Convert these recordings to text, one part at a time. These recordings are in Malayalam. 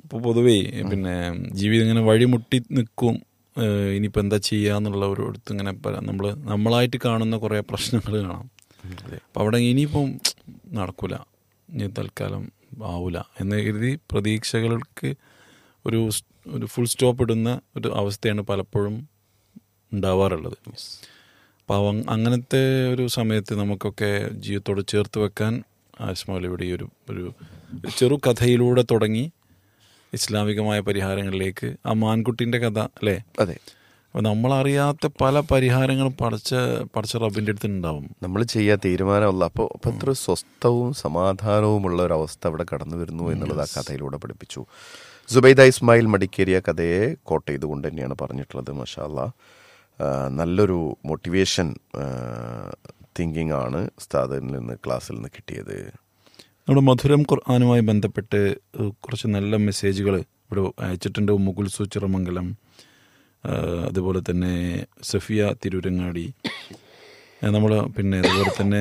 ഇപ്പോൾ പൊതുവേ പിന്നെ ജീവിതം ഇങ്ങനെ വഴിമുട്ടി നിൽക്കും ഏഹ് ഇനിയിപ്പോൾ എന്താ ചെയ്യാന്നുള്ള ഒരു അടുത്ത് ഇങ്ങനെ നമ്മൾ നമ്മളായിട്ട് കാണുന്ന കുറേ പ്രശ്നങ്ങൾ കാണാം അപ്പം അവിടെ ഇനിയിപ്പം നടക്കൂല ഇനി തൽക്കാലം ആവൂല എന്ന് കരുതി പ്രതീക്ഷകൾക്ക് ഒരു സ്- ഒരു ഫുൾ സ്റ്റോപ്പ് ഇടുന്ന ഒരു അവസ്ഥയാണ് പലപ്പോഴും ഉണ്ടാവാറുള്ളത് അപ്പോൾ അവ അങ്ങനത്തെ ഒരു സമയത്ത് നമുക്കൊക്കെ ജീവിതത്തോട് ചേർത്ത് വെക്കാൻ ആസ്മൗലിയുടെ ഈ ഒരു ഒരു ചെറു കഥയിലൂടെ തുടങ്ങി ഇസ്ലാമികമായ പരിഹാരങ്ങളിലേക്ക് ആ മാൻകുട്ടിൻ്റെ കഥ അല്ലേ അതെ അപ്പോൾ നമ്മളറിയാത്ത പല പരിഹാരങ്ങളും പടച്ച പടച്ച റബ്ബിൻ്റെ അടുത്ത് ഉണ്ടാവും നമ്മൾ ചെയ്യാൻ തീരുമാനമല്ല അപ്പോൾ അപ്പോൾ അത്ര സ്വസ്ഥവും സമാധാനവുമുള്ള ഒരു അവസ്ഥ അവിടെ കടന്നു വരുന്നു എന്നുള്ളത് ആ കഥയിലൂടെ പഠിപ്പിച്ചു സുബൈദ ഇസ്മായിൽ മടിക്കേരിയ കഥയെ കോട്ട് ചെയ്തുകൊണ്ട് തന്നെയാണ് പറഞ്ഞിട്ടുള്ളത് മഷാല്ല നല്ലൊരു മോട്ടിവേഷൻ തിങ്കിങ് ആണ് ഉസ്താദിൽ നിന്ന് ക്ലാസ്സിൽ നിന്ന് കിട്ടിയത് നമ്മുടെ മധുരം ഖുർആാനുമായി ബന്ധപ്പെട്ട് ഏഹ്, കുറച്ച് നല്ല മെസ്സേജുകൾ ഇവിടെ അയച്ചിട്ടുണ്ട് മുകുൽസു ചിറമംഗലം ഏഹ്, അതുപോലെ തന്നെ സഫിയ തിരൂരങ്ങാടി നമ്മൾ പിന്നെ അതുപോലെ തന്നെ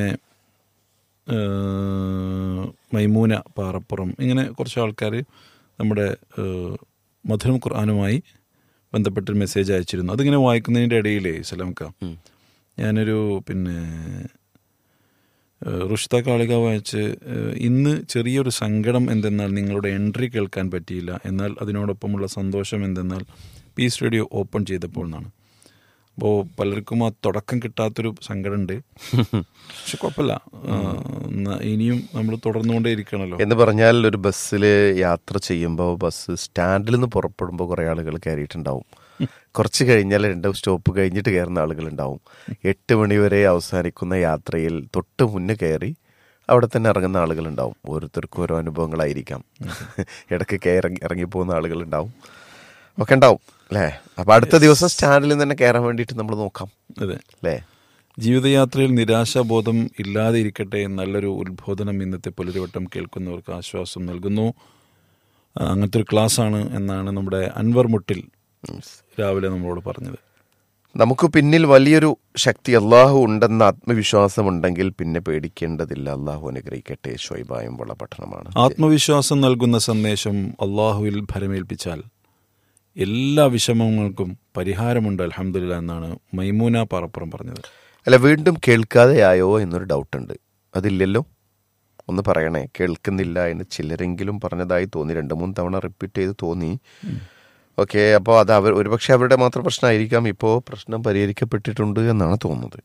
ഏഹ്, മൈമൂന പാറപ്പുറം ഇങ്ങനെ കുറച്ച് ആൾക്കാർ നമ്മുടെ ഏഹ്, മധുരം ഖുർആാനുമായി ബന്ധപ്പെട്ടൊരു മെസ്സേജ് അയച്ചിരുന്നു അതിങ്ങനെ വായിക്കുന്നതിൻ്റെ ഇടയിൽ സലാംക്ക ഞാനൊരു പിന്നെ ഏഹ് റുഷ്ത കാളിക വായിച്ച് ഏഹ് ഇന്ന് ചെറിയൊരു സങ്കടം എന്തെന്നാൽ നിങ്ങളുടെ എൻട്രി കേൾക്കാൻ പറ്റിയില്ല എന്നാൽ അതിനോടൊപ്പമുള്ള സന്തോഷം എന്തെന്നാൽ പീസ് റേഡിയോ ഓപ്പൺ ചെയ്തപ്പോൾ എന്നാണ് അപ്പോൾ പലർക്കും ആ തുടക്കം കിട്ടാത്തൊരു സങ്കടമുണ്ട് പക്ഷെ കുഴപ്പമില്ല ആഹ് ന- ഇനിയും നമ്മൾ തുടർന്നുകൊണ്ടേ ഇരിക്കണമല്ലോ എന്ന് പറഞ്ഞാൽ ഒരു ബസ്സിൽ യാത്ര ചെയ്യുമ്പോൾ ബസ് സ്റ്റാൻഡിൽ നിന്ന് പുറപ്പെടുമ്പോൾ കുറേ ആളുകൾ കയറിയിട്ടുണ്ടാവും കുറച്ച് കഴിഞ്ഞാൽ രണ്ട് സ്റ്റോപ്പ് കഴിഞ്ഞിട്ട് കയറുന്ന ആളുകളുണ്ടാവും എട്ട് മണി വരെ അവസാനിക്കുന്ന യാത്രയിൽ തൊട്ട് മുന്നേ കയറി അവിടെ തന്നെ ഇറങ്ങുന്ന ആളുകളുണ്ടാവും ഓരോരുത്തർക്കും ഓരോ അനുഭവങ്ങളായിരിക്കാം ഇടയ്ക്ക് കയറി ഇറങ്ങിപ്പോകുന്ന ആളുകളുണ്ടാവും ഒക്കെ ഉണ്ടാവും അല്ലേ അപ്പം അടുത്ത ദിവസം സ്റ്റാൻഡിൽ നിന്ന് തന്നെ കയറാൻ വേണ്ടിയിട്ട് നമ്മൾ നോക്കാം അതെ അല്ലേ ജീവിതയാത്രയിൽ നിരാശാബോധം ഇല്ലാതെ ഇരിക്കട്ടെ നല്ലൊരു ഉത്ബോധനം ഇന്നത്തെ പുലരിവട്ടം കേൾക്കുന്നവർക്ക് ആശ്വാസം നൽകുന്നു ആ, അങ്ങനത്തെ ഒരു ക്ലാസ്സാണ് എന്നാണ് നമ്മുടെ അൻവർ മുട്ടിൽ രാവിലെ നമ്മളോട് പറഞ്ഞത് നമുക്ക് പിന്നിൽ വലിയൊരു ശക്തി അള്ളാഹു ഉണ്ടെന്ന ആത്മവിശ്വാസമുണ്ടെങ്കിൽ പിന്നെ പേടിക്കേണ്ടതില്ല അള്ളാഹു അനുഗ്രഹിക്കട്ടെ ഷൊയ്ബായും വള പഠനമാണ് ആത്മവിശ്വാസം നൽകുന്ന സന്ദേശം അള്ളാഹുവിൽ ഭരമേൽപ്പിച്ചാൽ എല്ലാ വിഷമങ്ങൾക്കും പരിഹാരമുണ്ട് അലഹമില്ല എന്നാണ് മൈമൂന പാറപ്പുറം പറഞ്ഞത് അല്ല വീണ്ടും കേൾക്കാതെയായോ എന്നൊരു ഡൗട്ടുണ്ട് അതില്ലല്ലോ ഒന്ന് പറയണേ കേൾക്കുന്നില്ല എന്ന് ചിലരെങ്കിലും പറഞ്ഞതായി തോന്നി രണ്ട് മൂന്ന് തവണ റിപ്പീറ്റ് ചെയ്ത് തോന്നി ഓക്കെ അപ്പോൾ അത് അവർ ഒരുപക്ഷെ അവരുടെ മാത്രം പ്രശ്നമായിരിക്കാം ഇപ്പോൾ പ്രശ്നം പരിഹരിക്കപ്പെട്ടിട്ടുണ്ട് എന്നാണ് തോന്നുന്നത്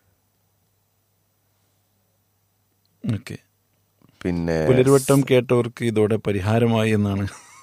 ഓക്കെ പിന്നെ പുലരുവട്ടം കേട്ടവർക്ക് ഇതോടെ പരിഹാരമായി എന്നാണ്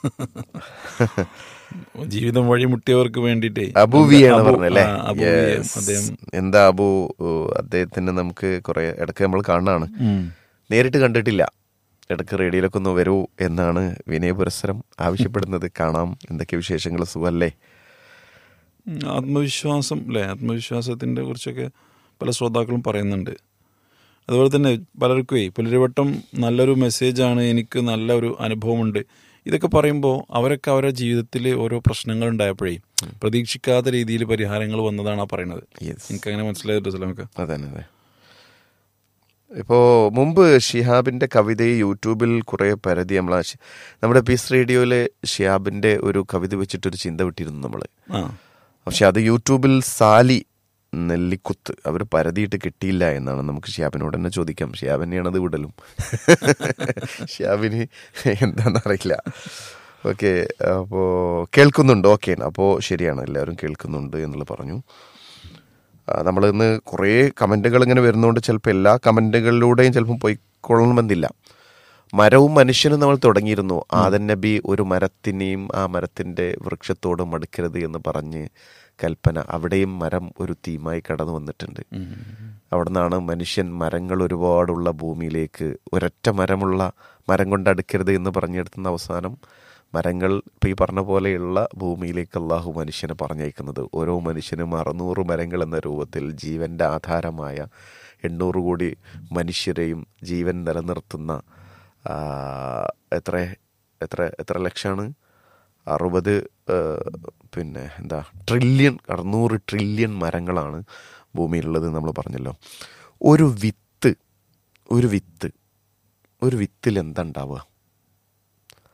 ജീവിതം വഴിമുട്ടിയവർക്ക് വേണ്ടിയിട്ടേ അബുവിയാണ് അബു- പറഞ്ഞല്ലേ ആ, അബുവിയെ Yes. അദ്ദേഹം എന്താ അബു ഓ, അദ്ദേഹത്തിന് നമുക്ക് കുറെ ഇടയ്ക്ക് നമ്മൾ കാണാണ് ഉം. നേരിട്ട് കണ്ടിട്ടില്ല ഇടയ്ക്ക് റേഡിയോയിലൊക്കെ ഒന്ന് വരൂ എന്നാണ് വിനയ പുരസ്സരം ആവശ്യപ്പെടുന്നത് കാണാം എന്തൊക്കെ വിശേഷങ്ങൾ സുഖല്ലേ ഉം, ആത്മവിശ്വാസം അല്ലേ ആത്മവിശ്വാസത്തിൻ്റെ കുറിച്ചൊക്കെ പല ശ്രോതാക്കളും പറയുന്നുണ്ട് അതുപോലെ തന്നെ പലർക്കുമേ പുലരിവട്ടം നല്ലൊരു മെസ്സേജാണ് എനിക്ക് നല്ല ഒരു അനുഭവമുണ്ട് ഇതൊക്കെ പറയുമ്പോൾ അവരൊക്കെ അവരുടെ ജീവിതത്തിൽ ഓരോ പ്രശ്നങ്ങൾ ഉണ്ടായപ്പോഴേ പ്രതീക്ഷിക്കാത്ത രീതിയിൽ പരിഹാരങ്ങൾ വന്നതാണ് ആ പറയുന്നത് Yes. എനിക്കങ്ങനെ മനസ്സിലായിട്ട് സലാമൊക്കെ അതന്നെ അതെ ഇപ്പോൾ മുമ്പ് ഷിഹാബിൻ്റെ കവിതയെ യൂട്യൂബിൽ കുറേ പരതി നമ്മൾ ആ ഷി- നമ്മുടെ പീസ് റേഡിയോയിലെ ഷിഹാബിൻ്റെ ഒരു കവിത വെച്ചിട്ടൊരു ചിന്ത വിട്ടിരുന്നു നമ്മൾ ആ പക്ഷെ അത് യൂട്യൂബിൽ സാലി നെല്ലിക്കുത്ത് അവർ പരതിയിട്ട് കിട്ടിയില്ല എന്നാണ് നമുക്ക് ഷിയാബിനോട് തന്നെ ചോദിക്കാം ഷിയാബ് തന്നെയാണ് അത് വിടലും ഷിയാബിന് എന്താണെന്നറിയില്ല ഓക്കെ അപ്പോൾ കേൾക്കുന്നുണ്ട് ഓക്കെ അപ്പോൾ ശരിയാണ് എല്ലാവരും കേൾക്കുന്നുണ്ട് എന്നുള്ളത് പറഞ്ഞു നമ്മൾ ഇന്ന് കുറേ കമൻറ്റുകൾ ഇങ്ങനെ വരുന്നതുകൊണ്ട് ചിലപ്പോൾ എല്ലാ കമൻറ്റുകളിലൂടെയും ചിലപ്പോൾ പോയിക്കൊള്ളണമെന്നില്ല മരവും മനുഷ്യനും നമ്മൾ തുടങ്ങിയിരുന്നു ആദൻ നബി ഒരു മരത്തിനെയും ആ മരത്തിൻ്റെ വൃക്ഷത്തോടും അടുക്കരുത് എന്ന് പറഞ്ഞ് കൽപ്പന അവിടെയും മരം ഒരു തീമായി കടന്നു വന്നിട്ടുണ്ട് അവിടെ നിന്നാണ് മനുഷ്യൻ മരങ്ങൾ ഒരുപാടുള്ള ഭൂമിയിലേക്ക് ഒരൊറ്റ മരമുള്ള മരം കൊണ്ട് അടുക്കരുത് എന്ന് പറഞ്ഞെടുത്തുന്ന അവസാനം മരങ്ങൾ ഇപ്പം ഈ പറഞ്ഞ പോലെയുള്ള ഭൂമിയിലേക്ക് അള്ളാഹു മനുഷ്യനെ പറഞ്ഞയക്കുന്നത് ഓരോ മനുഷ്യനും അറുന്നൂറ് മരങ്ങൾ എന്ന രൂപത്തിൽ ജീവൻ്റെ ആധാരമായ എണ്ണൂറ് കോടി മനുഷ്യരെയും ജീവൻ നിലനിർത്തുന്ന ആ, എത്ര എത്ര എത്ര ലക്ഷമാണ് അറുപത് ആ, പിന്നെ എന്താ ട്രില്യൺ അറുന്നൂറ് ട്രില്യൺ മരങ്ങളാണ് ഭൂമിയിലുള്ളത് നമ്മൾ പറഞ്ഞല്ലോ ഒരു വിത്ത് ഒരു വിത്ത് ഒരു വിത്തിൽ എന്താ ഉണ്ടാവുക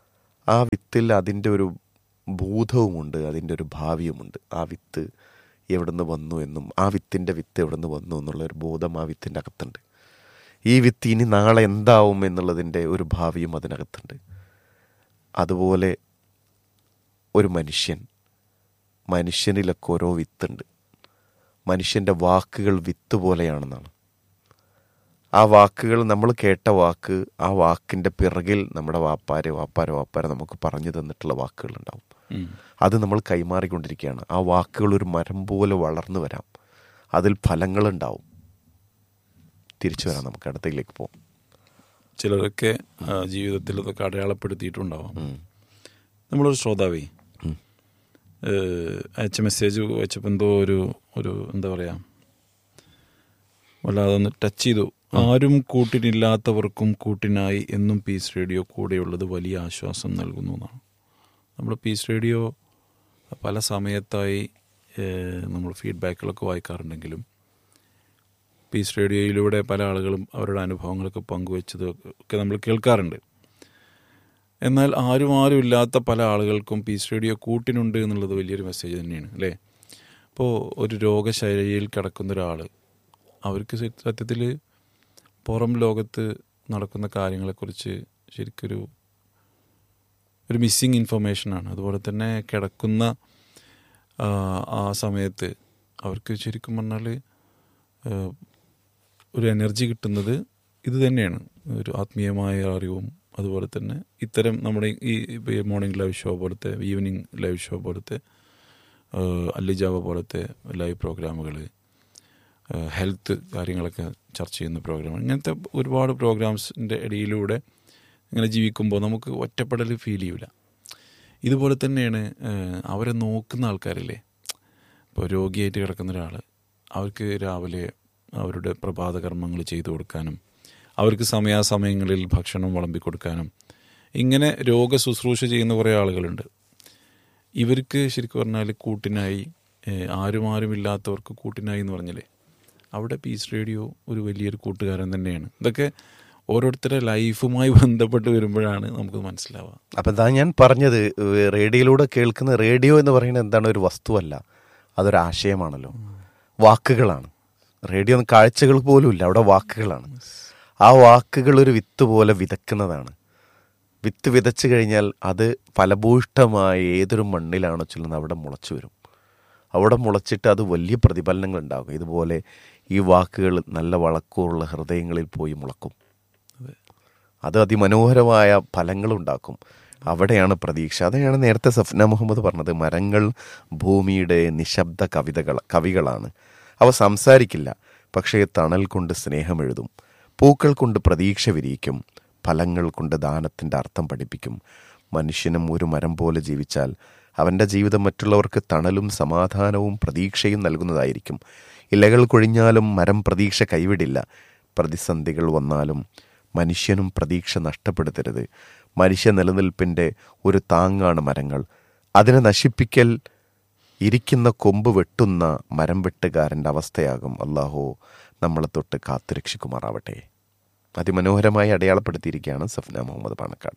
ആ വിത്തിൽ അതിൻ്റെ ഒരു ഭൂതവുമുണ്ട് അതിൻ്റെ ഒരു ഭാവിയുമുണ്ട് ആ വിത്ത് എവിടുന്ന് വന്നു എന്നും ആ വിത്തിൻ്റെ വിത്ത് എവിടുന്ന് വന്നു എന്നുള്ള ഒരു ബോധം ആ വിത്തിൻ്റെ അകത്തുണ്ട് ഈ വിത്ത് ഇനി നാളെ എന്താവും എന്നുള്ളതിൻ്റെ ഒരു ഭാവിയും അതിനകത്തുണ്ട് അതുപോലെ ഒരു മനുഷ്യൻ മനുഷ്യനിലൊക്കെ ഓരോ വിത്തുണ്ട് മനുഷ്യൻ്റെ വാക്കുകൾ വിത്ത് പോലെയാണെന്നാണ് ആ വാക്കുകൾ നമ്മൾ കേട്ട വാക്ക് ആ വാക്കിൻ്റെ പിറകിൽ നമ്മുടെ വാപ്പാര് വാപ്പാര വാപ്പാര നമുക്ക് പറഞ്ഞു തന്നിട്ടുള്ള വാക്കുകളുണ്ടാവും ഉം. അത് നമ്മൾ കൈമാറിക്കൊണ്ടിരിക്കുകയാണ് ആ വാക്കുകൾ ഒരു മരം പോലെ വളർന്നു വരാം അതിൽ ഫലങ്ങളുണ്ടാവും തിരിച്ചു വരാം നമുക്ക് അടുത്തേക്ക് പോകാം ചിലരൊക്കെ ആ, ജീവിതത്തിൽ ഇതൊക്കെ അടയാളപ്പെടുത്തിയിട്ടുണ്ടാവാം ഉം. നമ്മളൊരു ശ്രോതാവേ ഉം. ഏഹ്, അയച്ച മെസ്സേജ് വെച്ചപ്പോൾ എന്തോ ഒരു ഒരു എന്താ പറയാ വല്ലാതെ ഒന്ന് ടച്ച് ചെയ്തു ആരും കൂട്ടിനില്ലാത്തവർക്കും കൂട്ടിനായി എന്നും പീസ് റേഡിയോ കൂടെയുള്ളത് വലിയ ആശ്വാസം നൽകുന്നു എന്നാണ് നമ്മൾ പീസ് റേഡിയോ പല സമയത്തായി ഏഹ്, നമ്മൾ ഫീഡ്ബാക്കുകളൊക്കെ വായിക്കാറുണ്ടെങ്കിലും പീസ് റേഡിയോയിലൂടെ പല ആളുകളും അവരുടെ അനുഭവങ്ങളൊക്കെ പങ്കുവെച്ചത് ഒക്കെ നമ്മൾ കേൾക്കാറുണ്ട് എന്നാൽ ആരും ആരും ഇല്ലാത്ത പല ആളുകൾക്കും പീസ് റേഡിയോ കൂട്ടിനുണ്ട് എന്നുള്ളത് വലിയൊരു മെസ്സേജ് തന്നെയാണ് അല്ലേ ഇപ്പോൾ ഒരു രോഗശൈലിയിൽ കിടക്കുന്ന ഒരാൾ അവർക്ക് സത്യത്തിൽ പുറം ലോകത്ത് നടക്കുന്ന കാര്യങ്ങളെക്കുറിച്ച് ശരിക്കൊരു ഒരു മിസ്സിങ് ഇൻഫർമേഷനാണ് അതുപോലെ തന്നെ കിടക്കുന്ന ആ, ആ സമയത്ത് അവർക്ക് ശരിക്കും പറഞ്ഞാൽ ഒരു എനർജി കിട്ടുന്നത് ഇത് തന്നെയാണ് ഒരു ആത്മീയമായ അറിവും അതുപോലെ തന്നെ ഇത്തരം നമ്മുടെ ഈ മോർണിംഗ് ലൈവ് ഷോ പോലത്തെ ഈവനിങ് ലൈവ് ഷോ പോലത്തെ അല്ലിജാവ പോലത്തെ ലൈവ് പ്രോഗ്രാമുകൾ ഹെൽത്ത് കാര്യങ്ങളൊക്കെ ചർച്ച ചെയ്യുന്ന പ്രോഗ്രാം ഇങ്ങനത്തെ ഒരുപാട് പ്രോഗ്രാംസിൻ്റെ ഇടയിലൂടെ ഇങ്ങനെ ജീവിക്കുമ്പോൾ നമുക്ക് ഒറ്റപ്പെടൽ ഫീൽ ചെയ്യില്ല ഇതുപോലെ തന്നെയാണ് ഏഹ്, അവരെ നോക്കുന്ന ആൾക്കാരില്ലേ ഇപ്പോൾ രോഗിയായിട്ട് കിടക്കുന്ന ഒരാൾ അവർക്ക് രാവിലെ അവരുടെ പ്രഭാത കർമ്മങ്ങൾ ചെയ്തു കൊടുക്കാനും അവർക്ക് സമയാസമയങ്ങളിൽ ഭക്ഷണം വിളമ്പി കൊടുക്കാനും ഇങ്ങനെ രോഗ ശുശ്രൂഷ ചെയ്യുന്ന കുറേ ആളുകളുണ്ട് ഇവർക്ക് ശരിക്കും പറഞ്ഞാൽ കൂട്ടിനായി ഏഹ്, ആരും ആരും ഇല്ലാത്തവർക്ക് കൂട്ടിനായി എന്ന് പറഞ്ഞില്ലേ അവിടെ പീസ് റേഡിയോ ഒരു വലിയൊരു കൂട്ടുകാരൻ തന്നെയാണ് ഇതൊക്കെ ഓരോരുത്തരുടെ ലൈഫുമായി ബന്ധപ്പെട്ട് വരുമ്പോഴാണ് നമുക്ക് മനസ്സിലാവുക അപ്പം എന്താ ഞാൻ പറഞ്ഞത് ഏഹ് റേഡിയോയിലൂടെ കേൾക്കുന്ന റേഡിയോ എന്ന് പറയുന്നത് എന്താണ് ഒരു വസ്തുവല്ല അതൊരു ആശയമാണല്ലോ വാക്കുകളാണ് റേഡിയോ ഒന്നും കാഴ്ചകൾ പോലും ഇല്ല അവിടെ വാക്കുകളാണ് ആ വാക്കുകൾ ഒരു വിത്ത് പോലെ വിതക്കുന്നതാണ് വിത്ത് വിതച്ചു കഴിഞ്ഞാൽ അത് ഫലഭൂഷ്ടമായ ഏതൊരു മണ്ണിലാണോ ചെല്ലുന്നത് അവിടെ മുളച്ചു വരും അവിടെ മുളച്ചിട്ട് അത് വലിയ പ്രതിഫലനങ്ങൾ ഉണ്ടാകും ഇതുപോലെ ഈ വാക്കുകൾ നല്ല വളക്കൂറുള്ള ഹൃദയങ്ങളിൽ പോയി മുളക്കും അത് അതിമനോഹരമായ ഫലങ്ങളുണ്ടാക്കും അവിടെയാണ് പ്രതീക്ഷ അതാണ് നേരത്തെ സഫ്ന മുഹമ്മദ് പറഞ്ഞത് മരങ്ങൾ ഭൂമിയുടെ നിശബ്ദ കവിതകൾ കവികളാണ് അവ സംസാരിക്കില്ല പക്ഷേ തണൽ കൊണ്ട് സ്നേഹം എഴുതും പൂക്കൾ കൊണ്ട് പ്രതീക്ഷ വിരിയിക്കും ഫലങ്ങൾ കൊണ്ട് ദാനത്തിൻ്റെ അർത്ഥം പഠിപ്പിക്കും മനുഷ്യനും ഒരു മരം പോലെ ജീവിച്ചാൽ അവൻ്റെ ജീവിതം മറ്റുള്ളവർക്ക് തണലും സമാധാനവും പ്രതീക്ഷയും നൽകുന്നതായിരിക്കും ഇലകൾ കൊഴിഞ്ഞാലും മരം പ്രതീക്ഷ കൈവിടില്ല പ്രതിസന്ധികൾ വന്നാലും മനുഷ്യനും പ്രതീക്ഷ നഷ്ടപ്പെടുത്തരുത് മനുഷ്യ നിലനിൽപ്പിൻ്റെ ഒരു താങ്ങാണ് മരങ്ങൾ അതിനെ നശിപ്പിക്കൽ ഇരിക്കുന്ന കൊമ്പ് വെട്ടുന്ന മരം വെട്ടുകാരൻ്റെ അവസ്ഥയാകും അള്ളാഹു നമ്മളെ തൊട്ട് കാത്തുരക്ഷിക്കുമാറാവട്ടെ അതിമനോഹരമായി അടയാളപ്പെടുത്തിയിരിക്കുകയാണ് സഫ്ന മുഹമ്മദ് പാണക്കാട്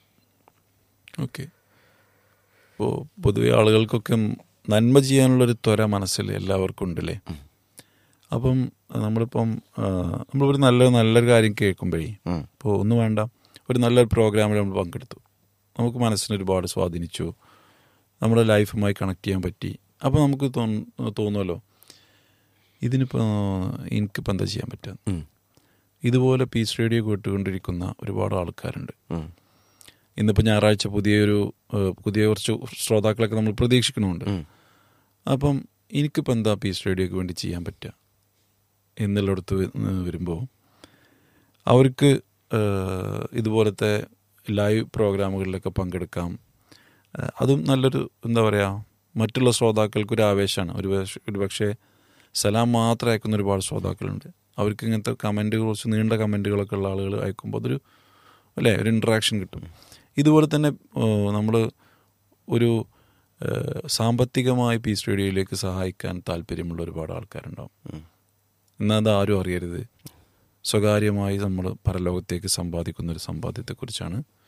ഓക്കെ ഇപ്പോൾ പൊതുവെ ആളുകൾക്കൊക്കെ നന്മ ചെയ്യാനുള്ളൊരു ത്വര മനസ്സിൽ എല്ലാവർക്കും ഉണ്ടല്ലേ അപ്പം നമ്മളിപ്പം ആ, നമ്മളൊരു നല്ല നല്ലൊരു കാര്യം കേൾക്കുമ്പോഴേ ഉം. ഇപ്പോൾ ഒന്നും വേണ്ട ഒരു നല്ലൊരു പ്രോഗ്രാമിൽ നമ്മൾ പങ്കെടുത്തു നമുക്ക് മനസ്സിന് ഒരുപാട് സ്വാധീനിച്ചു നമ്മുടെ ലൈഫുമായി കണക്ട് ചെയ്യാൻ പറ്റി അപ്പോൾ നമുക്ക് തോന്നു തോന്നുമല്ലോ ഇതിനിപ്പോൾ എനിക്കിപ്പോൾ എന്താ ചെയ്യാൻ പറ്റുക ഉം. ഇതുപോലെ പീസ് റേഡിയോ കേട്ടുകൊണ്ടിരിക്കുന്ന ഒരുപാട് ആൾക്കാരുണ്ട് ഉം. ഇന്നിപ്പോൾ ഞായറാഴ്ച പുതിയൊരു ഏഹ്, പുതിയ കുറച്ച് ശ്രോതാക്കളൊക്കെ നമ്മൾ പ്രതീക്ഷിക്കുന്നുണ്ട് ഉം. അപ്പം എനിക്കിപ്പോൾ എന്താ പീസ് റേഡിയോക്ക് വേണ്ടി ചെയ്യാൻ പറ്റുക എന്നുള്ളിടത്ത് വരുമ്പോൾ അവർക്ക് ഏഹ്, ഇതുപോലത്തെ ലൈവ് പ്രോഗ്രാമുകളിലൊക്കെ പങ്കെടുക്കാം ഏഹ്, അതും നല്ലൊരു എന്താ പറയുക മറ്റുള്ള ശ്രോതാക്കൾക്ക് ഒരു ആവേശമാണ് ഒരു പക്ഷേ ഒരു പക്ഷേ സലാം മാത്രം അയക്കുന്ന ഒരുപാട് ശ്രോതാക്കളുണ്ട് അവർക്ക് ഇങ്ങനത്തെ കമൻറ്റുകൾ കുറച്ച് നീണ്ട കമൻറ്റുകളൊക്കെ ഉള്ള ആളുകൾ അയക്കുമ്പോൾ അതൊരു അല്ലേ ഒരു ഇൻട്രാക്ഷൻ കിട്ടും ഇതുപോലെ തന്നെ നമ്മൾ ഒരു ഏഹ്, സാമ്പത്തികമായി പീസ് റേഡിയോയിലേക്ക് സഹായിക്കാൻ താല്പര്യമുള്ള ഒരുപാട് ആൾക്കാരുണ്ടാവും എന്നാൽ അത് ആരും അറിയരുത് സ്വകാര്യമായി നമ്മൾ പരലോകത്തേക്ക് സമ്പാദിക്കുന്ന ഒരു സമ്പാദ്യത്തെക്കുറിച്ചാണ്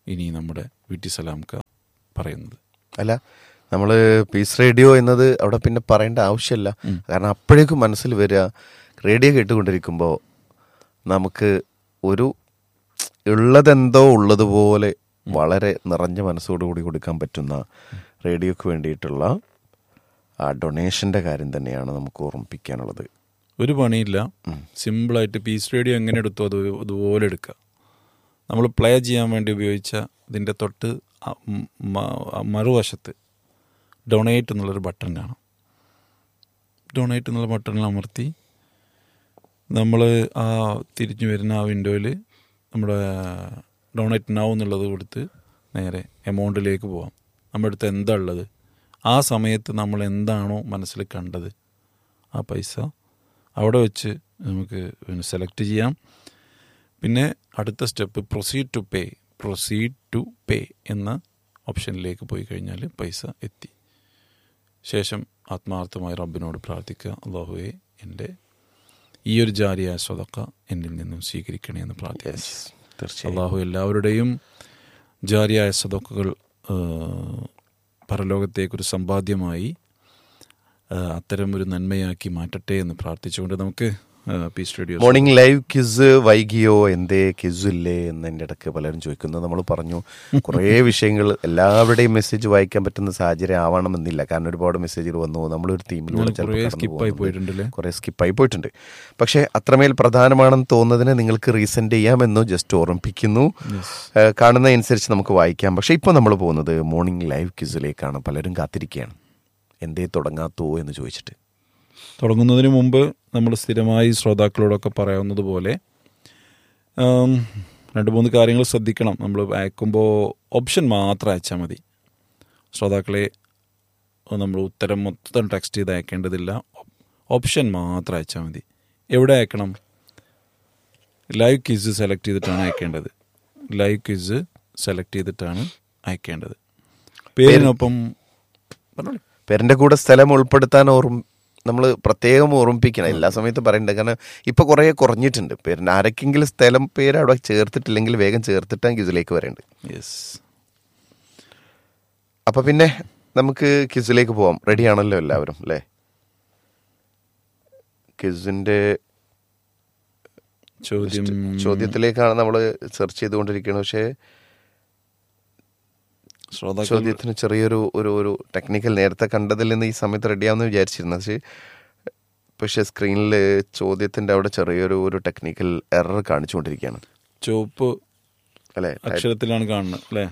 ഇനി നമ്മുടെ വീട്ടി സലാംക്ക പറയുന്നത് അല്ല നമ്മൾ പീസ് റേഡിയോ എന്നത് അവിടെ പിന്നെ പറയേണ്ട ആവശ്യമില്ല കാരണം അപ്പോഴേക്കും മനസ്സിൽ വരിക റേഡിയോ കേട്ടുകൊണ്ടിരിക്കുമ്പോൾ നമുക്ക് ഒരു ഉള്ളതെന്തോ ഉള്ളതുപോലെ വളരെ നിറഞ്ഞ മനസ്സോടുകൂടി കൊടുക്കാൻ പറ്റുന്ന റേഡിയോക്ക് വേണ്ടിയിട്ടുള്ള ആ ഡൊണേഷൻ്റെ കാര്യം തന്നെയാണ് നമുക്ക് ഓർമ്മിപ്പിക്കാനുള്ളത് ഒരു പണിയില്ല സിമ്പിളായിട്ട് പീസ് റേഡിയോ എങ്ങനെ എടുത്തോ അത് അതുപോലെ എടുക്കുക നമ്മൾ പ്ലേ ചെയ്യാൻ വേണ്ടി ഉപയോഗിച്ച ഇതിൻ്റെ തൊട്ട് അ- മ- മ- മറുവശത്ത് ഡൊണേറ്റ് എന്നുള്ളൊരു ബട്ടൺ കാണാം ഡൊണേറ്റ് എന്നുള്ള ബട്ടണിൽ അമർത്തി നമ്മൾ ആ തിരിഞ്ഞു വരുന്ന ആ വിൻഡോയിൽ നമ്മുടെ ഡൊണേറ്റ് നൗ എന്നുള്ളത് കൊടുത്ത് നേരെ എമൗണ്ടിലേക്ക് പോവാം നമ്മുടെ അടുത്ത് എന്താ ഉള്ളത് ആ സമയത്ത് നമ്മൾ എന്താണോ മനസ്സിൽ കണ്ടത് ആ പൈസ അവിടെ വെച്ച് നമുക്ക് സെലക്ട് ചെയ്യാം പിന്നെ അടുത്ത step proceed to pay proceed to pay എന്ന ഓപ്ഷനിലേക്ക് പോയി കഴിഞ്ഞാൽ പൈസ എത്തി ശേഷം ആത്മാർത്ഥമായി റബ്ബിനോട് പ്രാർത്ഥിക്കുക അള്ളാഹുവെ എൻ്റെ ഈ ഒരു ജാരിയായ സ്വതക്ക എന്നിൽ നിന്നും സ്വീകരിക്കണേ എന്ന് പ്രാർത്ഥിക്കുക തീർച്ചയായും അള്ളാഹു എല്ലാവരുടെയും ജാരിയായ സദക്കുകൾ പരലോകത്തേക്കൊരു സമ്പാദ്യമായി ആ, അത്തരം ഒരു നന്മയാക്കി മാറ്റട്ടെ എന്ന് പ്രാർത്ഥിച്ചുകൊണ്ട് നമുക്ക് peace radio morning live quiz വൈകിയോ എന്തേ ക്വിസ് ഇല്ലേ എന്ന് എൻ്റെ ഇടയ്ക്ക് പലരും ചോദിക്കുന്നത് നമ്മൾ പറഞ്ഞു കുറേ വിഷയങ്ങൾ എല്ലാവരുടെയും മെസ്സേജ് വായിക്കാൻ പറ്റുന്ന സാഹചര്യം ആവണമെന്നില്ല കാരണം ഒരുപാട് മെസ്സേജുകൾ വന്നു നമ്മളൊരു തീമിലൂടെ കുറേ സ്കിപ്പായി പോയിട്ടുണ്ടല്ലേ കുറേ സ്കിപ്പായി പോയിട്ടുണ്ട് പക്ഷേ അത്രമേൽ പ്രധാനമാണെന്ന് തോന്നുന്നതിന് നിങ്ങൾക്ക് റീസെൻഡ് ചെയ്യാമെന്ന് ജസ്റ്റ് ഓർമ്മിപ്പിക്കുന്നു ഏഹ് കാണുന്നതനുസരിച്ച് നമുക്ക് വായിക്കാം പക്ഷേ ഇപ്പോൾ നമ്മൾ പോകുന്നത് മോർണിംഗ് ലൈവ് ക്വിസിലേക്കാണ് പലരും കാത്തിരിക്കുകയാണ് എന്തേ തുടങ്ങാത്തോ എന്ന് ചോദിച്ചിട്ട് തുടങ്ങുന്നതിന് മുമ്പ് നമ്മൾ സ്ഥിരമായി ശ്രോതാക്കളോടൊക്കെ പറയാവുന്നത് പോലെ ആം, രണ്ട് മൂന്ന് കാര്യങ്ങൾ ശ്രദ്ധിക്കണം നമ്മൾ അയക്കുമ്പോൾ ഓപ്ഷൻ മാത്രം അയച്ചാൽ മതി ശ്രോതാക്കളെ നമ്മൾ ഉത്തരം മൊത്തം ടെക്സ്റ്റ് ചെയ്ത് അയക്കേണ്ടതില്ല ഓപ്ഷൻ മാത്രം അയച്ചാൽ മതി എവിടെ അയക്കണം ലൈവ് ക്വിസ് സെലക്ട് ചെയ്തിട്ടാണ് അയക്കേണ്ടത് ലൈവ് ക്വിസ് സെലക്ട് ചെയ്തിട്ടാണ് അയക്കേണ്ടത് പേരിനൊപ്പം പറഞ്ഞോളൂ പേരിന്റെ കൂടെ സ്ഥലം ഉൾപ്പെടുത്താൻ ഓർമ്മ നമ്മൾ പ്രത്യേകം ഓർമ്മിപ്പിക്കണം എല്ലാ സമയത്തും പറയണ്ട കാരണം ഇപ്പൊ കുറേ കുറഞ്ഞിട്ടുണ്ട് പേരിന് ആരൊക്കെങ്കിലും സ്ഥലം പേര് അവിടെ ചേർത്തിട്ടില്ലെങ്കിൽ വേഗം ചേർത്തിട്ടാണ് ക്വിസിലേക്ക് വരേണ്ടത് യെസ് അപ്പൊ പിന്നെ നമുക്ക് ക്വിസിലേക്ക് പോവാം റെഡി ആണല്ലോ എല്ലാവരും അല്ലേ ക്വിസിന്റെ ചോദ്യം ചോദ്യത്തിലേക്കാണ് നമ്മൾ സെർച്ച് ചെയ്തുകൊണ്ടിരിക്കുന്നത് പക്ഷേ ശ്രോതാക്കൾ ചോദ്യത്തിന് ചെറിയൊരു ഒരു ഒരു ടെക്നിക്കൽ നേരത്തെ കണ്ടതിൽ നിന്ന് ഈ സമയത്ത് റെഡിയാവുന്ന വിചാരിച്ചിരുന്നു പക്ഷേ പക്ഷേ സ്ക്രീനിൽ ചോദ്യത്തിന്റെ അവിടെ ചെറിയൊരു ഒരു ടെക്നിക്കൽ എറർ കാണിച്ചുകൊണ്ടിരിക്കുകയാണ് ചുവപ്പ് അല്ലേ അക്ഷരത്തിലാണ് കാണുന്നത് അല്ലേ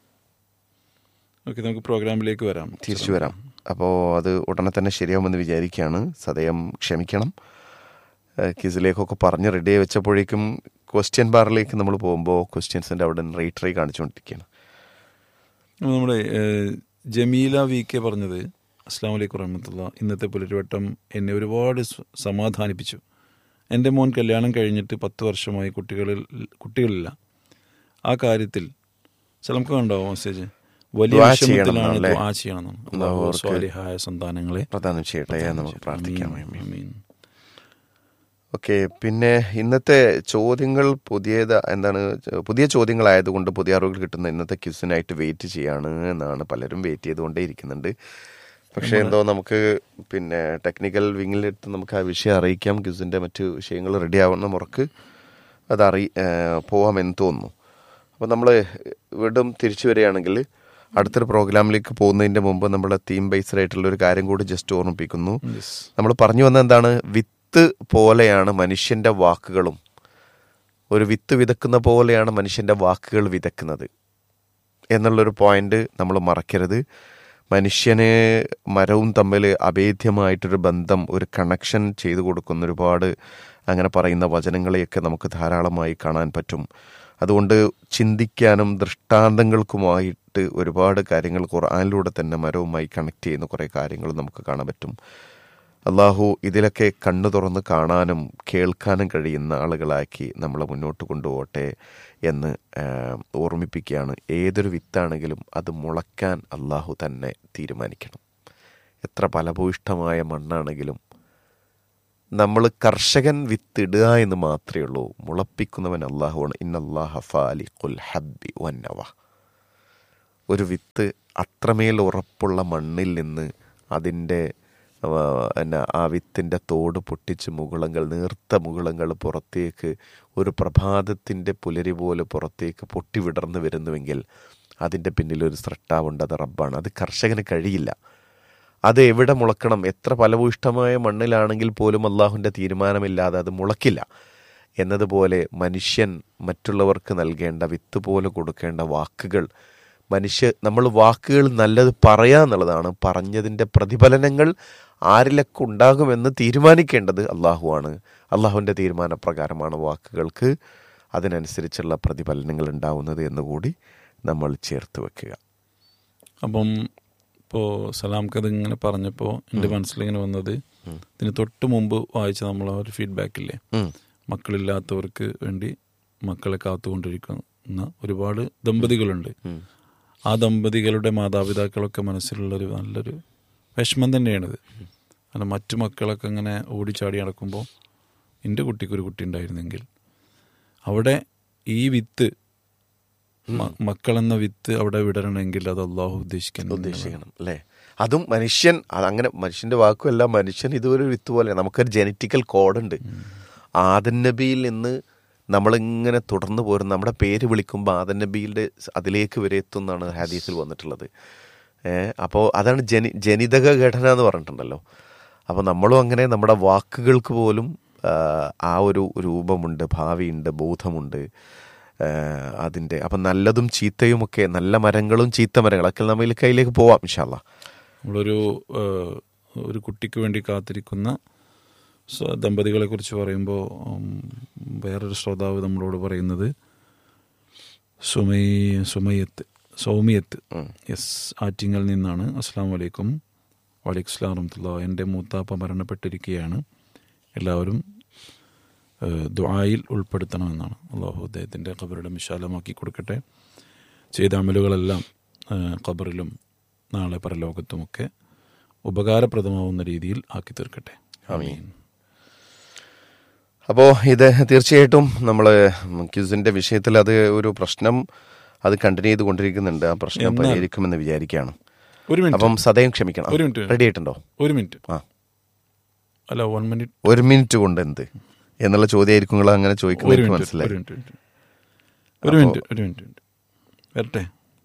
ഓക്കെ നമുക്ക് പ്രോഗ്രാമിലേക്ക് വരാം തിരിച്ചു വരാം അപ്പോൾ അത് ഉടനെ തന്നെ ശരിയാവുമെന്ന് വിചാരിക്കുകയാണ് സദയം ക്ഷമിക്കണം കിസിലേക്കൊക്കെ പറഞ്ഞ് റെഡിയായി വെച്ചപ്പോഴേക്കും ക്വസ്റ്റ്യൻ ബാറിലേക്ക് നമ്മൾ പോകുമ്പോൾ ക്വസ്റ്റ്യൻസിൻ്റെ അവിടെ റേറ്റ് കാണിച്ചുകൊണ്ടിരിക്കുകയാണ് അപ്പോൾ നമ്മുടെ ഏഹ്, ജമീല വി കെ പറഞ്ഞത് അസ്സാം വലൈക്കും വറഹമത്തുള്ള ഇന്നത്തെ പുലരുവട്ടം എന്നെ ഒരുപാട് സ- സമാധാനിപ്പിച്ചു എൻ്റെ മോൻ കല്യാണം കഴിഞ്ഞിട്ട് പത്ത് വർഷമായി കുട്ടികളിൽ കുട്ടികളില്ല ആ കാര്യത്തിൽ നമുക്ക് കണ്ടോ മെസ്സേജ് വലിയ ദുആ ചെയ്യണം വിഷമത്തിലാണ് അല്ലേ? ദുആ ചെയ്യണം അല്ലാഹു അവർക്ക് സ്വാലിഹായ സന്താനങ്ങളെ പ്രധാനം ചെയ്യട്ടെ എന്ന് നമുക്ക് പ്രാർത്ഥിക്കാം ആമീൻ, ആമീൻ. ഓക്കെ പിന്നെ ഇന്നത്തെ ചോദ്യങ്ങൾ പുതിയത് എന്താണ് പുതിയ ചോദ്യങ്ങളായതുകൊണ്ട് പുതിയ അറിവുകൾ കിട്ടുന്ന ഇന്നത്തെ ക്യൂസിനായിട്ട് വെയിറ്റ് ചെയ്യാണ് എന്നാണ് പലരും വെയിറ്റ് ചെയ്തുകൊണ്ടേ ഇരിക്കുന്നുണ്ട് പക്ഷേ എന്തോ നമുക്ക് പിന്നെ ടെക്നിക്കൽ വിങ്ങിലെടുത്ത് നമുക്ക് ആ വിഷയം അറിയിക്കാം ക്യൂസിൻ്റെ മറ്റു വിഷയങ്ങൾ റെഡി ആവുന്ന മുറക്ക് അത് അറി ഏഹ് പോവാമെന്ന് തോന്നുന്നു അപ്പോൾ നമ്മൾ വീണ്ടും തിരിച്ചു വരികയാണെങ്കിൽ അടുത്തൊരു പ്രോഗ്രാമിലേക്ക് പോകുന്നതിൻ്റെ മുമ്പ് നമ്മുടെ തീം ബേസ്ഡ് ആയിട്ടുള്ള ഒരു കാര്യം കൂടി ജസ്റ്റ് ഓർമ്മിപ്പിക്കുന്നു Yes. നമ്മൾ പറഞ്ഞു വന്ന എന്താണ് വിത്ത് പോലെയാണ് മനുഷ്യന്റെ വാക്കുകളും ഒരു വിത്ത് വിതക്കുന്ന പോലെയാണ് മനുഷ്യന്റെ വാക്കുകൾ വിതക്കുന്നത് എന്നുള്ളൊരു പോയിന്റ് നമ്മൾ മറക്കരുത് മനുഷ്യന് മരവും തമ്മിൽ അഭേദ്യമായിട്ടൊരു ബന്ധം ഒരു കണക്ഷൻ ചെയ്തു കൊടുക്കുന്ന ഒരുപാട് അങ്ങനെ പറയുന്ന വചനങ്ങളെയൊക്കെ നമുക്ക് ധാരാളമായി കാണാൻ പറ്റും അതുകൊണ്ട് ചിന്തിക്കാനും ദൃഷ്ടാന്തങ്ങൾക്കുമായിട്ട് ഒരുപാട് കാര്യങ്ങൾ ഖുർആനിലൂടെ തന്നെ മരവുമായി കണക്ട് ചെയ്യുന്ന കുറേ കാര്യങ്ങൾ നമുക്ക് കാണാൻ പറ്റും അള്ളാഹു ഇതിലൊക്കെ കണ്ണു തുറന്ന് കാണാനും കേൾക്കാനും കഴിയുന്ന ആളുകളാക്കി നമ്മളെ മുന്നോട്ട് കൊണ്ടുപോകട്ടെ എന്ന് ആ, ഓർമ്മിപ്പിക്കുകയാണ് ഏതൊരു വിത്താണെങ്കിലും അത് മുളയ്ക്കാൻ അള്ളാഹു തന്നെ തീരുമാനിക്കണം എത്ര ഫലഭൂയിഷ്ടമായ മണ്ണാണെങ്കിലും നമ്മൾ കർഷകൻ വിത്തിടുക എന്ന് മാത്രമേ ഉള്ളൂ മുളപ്പിക്കുന്നവൻ അള്ളാഹുവാണ് ഇന്നല്ലാഹ ഫാലിഖുൽ ഹബ്ബി വന്നവ ഒരു വിത്ത് അത്രമേൽ ഉറപ്പുള്ള മണ്ണിൽ നിന്ന് അതിൻ്റെ ആ, എന്നാ ആ വിത്തിൻ്റെ തോട് പൊട്ടിച്ച് മുകുളങ്ങൾ നീർത്ത മുകുളങ്ങൾ പുറത്തേക്ക് ഒരു പ്രഭാതത്തിൻ്റെ പുലരി പോലെ പുറത്തേക്ക് പൊട്ടി വിടർന്നു വരുന്നുവെങ്കിൽ അതിൻ്റെ പിന്നിൽ ഒരു സ്രട്ടാവുണ്ട് അത് റബ്ബാണ് അത് കർഷകന് കഴിയില്ല അത് എവിടെ മുളക്കണം എത്ര ഫലഭൂയിഷ്ടമായ മണ്ണിലാണെങ്കിൽ പോലും അള്ളാഹുവിൻ്റെ തീരുമാനമില്ലാതെ അത് മുളക്കില്ല എന്നതുപോലെ മനുഷ്യൻ മറ്റുള്ളവർക്ക് നൽകേണ്ട വിത്ത് പോലെ കൊടുക്കേണ്ട വാക്കുകൾ മനുഷ്യ നമ്മൾ വാക്കുകൾ നല്ലത് പറയുക എന്നുള്ളതാണ് പറഞ്ഞതിൻ്റെ പ്രതിഫലനങ്ങൾ ആരിലൊക്കെ ഉണ്ടാകുമെന്ന് തീരുമാനിക്കേണ്ടത് അള്ളാഹുവാണ് അള്ളാഹുവിൻ്റെ തീരുമാനപ്രകാരമാണ് വാക്കുകൾക്ക് അതിനനുസരിച്ചുള്ള പ്രതിഫലനങ്ങൾ ഉണ്ടാവുന്നത് എന്നുകൂടി നമ്മൾ ചേർത്ത് വെക്കുക അപ്പം ഇപ്പോൾ സലാംക്ക് അത് ഇങ്ങനെ പറഞ്ഞപ്പോൾ എൻ്റെ മനസ്സിലിങ്ങനെ വന്നത് ഇതിന് തൊട്ട് മുമ്പ് വായിച്ച നമ്മൾ ആ ഒരു ഫീഡ്ബാക്ക് ഇല്ലേ ഉം. മക്കളില്ലാത്തവർക്ക് വേണ്ടി മക്കളെ കാത്തുകൊണ്ടിരിക്കുന്ന ഒരുപാട് ദമ്പതികളുണ്ട് ആ ദമ്പതികളുടെ മാതാപിതാക്കളൊക്കെ മനസ്സിലുള്ളൊരു നല്ലൊരു വിഷമം തന്നെയാണിത് കാരണം മറ്റു മക്കളൊക്കെ ഇങ്ങനെ ഓടിച്ചാടി നടക്കുമ്പോൾ എൻ്റെ കുട്ടിക്കൊരു കുട്ടി ഉണ്ടായിരുന്നെങ്കിൽ അവിടെ ഈ വിത്ത് മ- മക്കളെന്ന വിത്ത് അവിടെ വിടരണമെങ്കിൽ അത് അള്ളാഹു ഉദ്ദേശിക്കുന്നു ഉദ്ദേശിക്കണം അല്ലേ അതും മനുഷ്യൻ അതങ്ങനെ മനുഷ്യന്റെ വാക്കുമല്ല മനുഷ്യൻ ഇതൊരു വിത്ത് പോലെ നമുക്കൊരു ജനറ്റിക്കൽ കോഡുണ്ട് ആദൻ നബിയിൽ നിന്ന് നമ്മളിങ്ങനെ തുടർന്ന് പോരും നമ്മുടെ പേര് വിളിക്കുമ്പോൾ ആദൻ നബിയുടെ അതിലേക്ക് വരെ എത്തുന്നതാണ് ഹദീസിൽ വന്നിട്ടുള്ളത് ഏഹ് അപ്പോൾ അതാണ് ജനി ജനിതക ഘടന എന്ന് പറഞ്ഞിട്ടുണ്ടല്ലോ അപ്പോൾ നമ്മളും അങ്ങനെ നമ്മുടെ വാക്കുകൾക്ക് പോലും ആ, ആ ഒരു രൂപമുണ്ട് ഭാവിയുണ്ട് ബോധമുണ്ട് ഏഹ് അതിൻ്റെ അപ്പം നല്ലതും ചീത്തയുമൊക്കെ നല്ല മരങ്ങളും ചീത്ത മരങ്ങളൊക്കെ നമ്മൾ കയ്യിലേക്ക് പോവാം ഇൻഷാല്ല നമ്മളൊരു ഏഹ്, ഒരു കുട്ടിക്ക് വേണ്ടി കാത്തിരിക്കുന്ന സ- ദമ്പതികളെ കുറിച്ച് പറയുമ്പോൾ ഉം, വേറൊരു ശ്രോതാവ് നമ്മളോട് പറയുന്നത് സുമൈ സുമയത്ത് സൗമിയത്ത് യെസ് ആറ്റിങ്ങൽ നിന്നാണ് അസ്സാം വലൈക്കും വലൈക്കും സ്ലാം വറഹമത്തുള്ള എൻ്റെ മൂത്താപ്പ മരണപ്പെട്ടിരിക്കുകയാണ് എല്ലാവരും ഏഹ്, ദുആയിൽ ഉൾപ്പെടുത്തണമെന്നാണ് അള്ളാഹു അദ്ദേഹത്തിൻ്റെ ഖബറിടം വിശാലമാക്കി കൊടുക്കട്ടെ ചെയ്ത അമലുകളെല്ലാം ഏഹ്, ഖബറിലും നാളെ പരലോകത്തുമൊക്കെ ഉപകാരപ്രദമാവുന്ന രീതിയിൽ ആക്കി തീർക്കട്ടെ ആമീൻ അപ്പോൾ ഇത് തീർച്ചയായിട്ടും നമ്മൾ ക്യൂസിൻ്റെ വിഷയത്തിൽ അത് ഒരു പ്രശ്നം അത് കണ്ടിന്യൂ ചെയ്ത് കൊണ്ടിരിക്കുന്നുണ്ട് ആ പ്രശ്നം എന്നാൽ- പരിഹരിക്കുമെന്ന് വിചാരിക്കുകയാണ് ഒരു മിനിറ്റ് അപ്പം സദയം ക്ഷമിക്കണം ഒരു മിനിറ്റ്. റെഡി ആയിട്ടുണ്ടോ ഒരു മിനിറ്റ് ആ അല്ല വൺ മിനിറ്റ് ഒരു മിനിറ്റ് കൊണ്ട് എന്ത് എന്നുള്ള ചോദ്യമായിരിക്കും നിങ്ങൾ അങ്ങനെ ഒരു ചോദിക്കുന്നത് മിനിറ്റ് മനസ്സിലായി ഒരു മിനിറ്റ് ഒരു മിനിറ്റ് ഒരു മിനിറ്റ് വരട്ടെ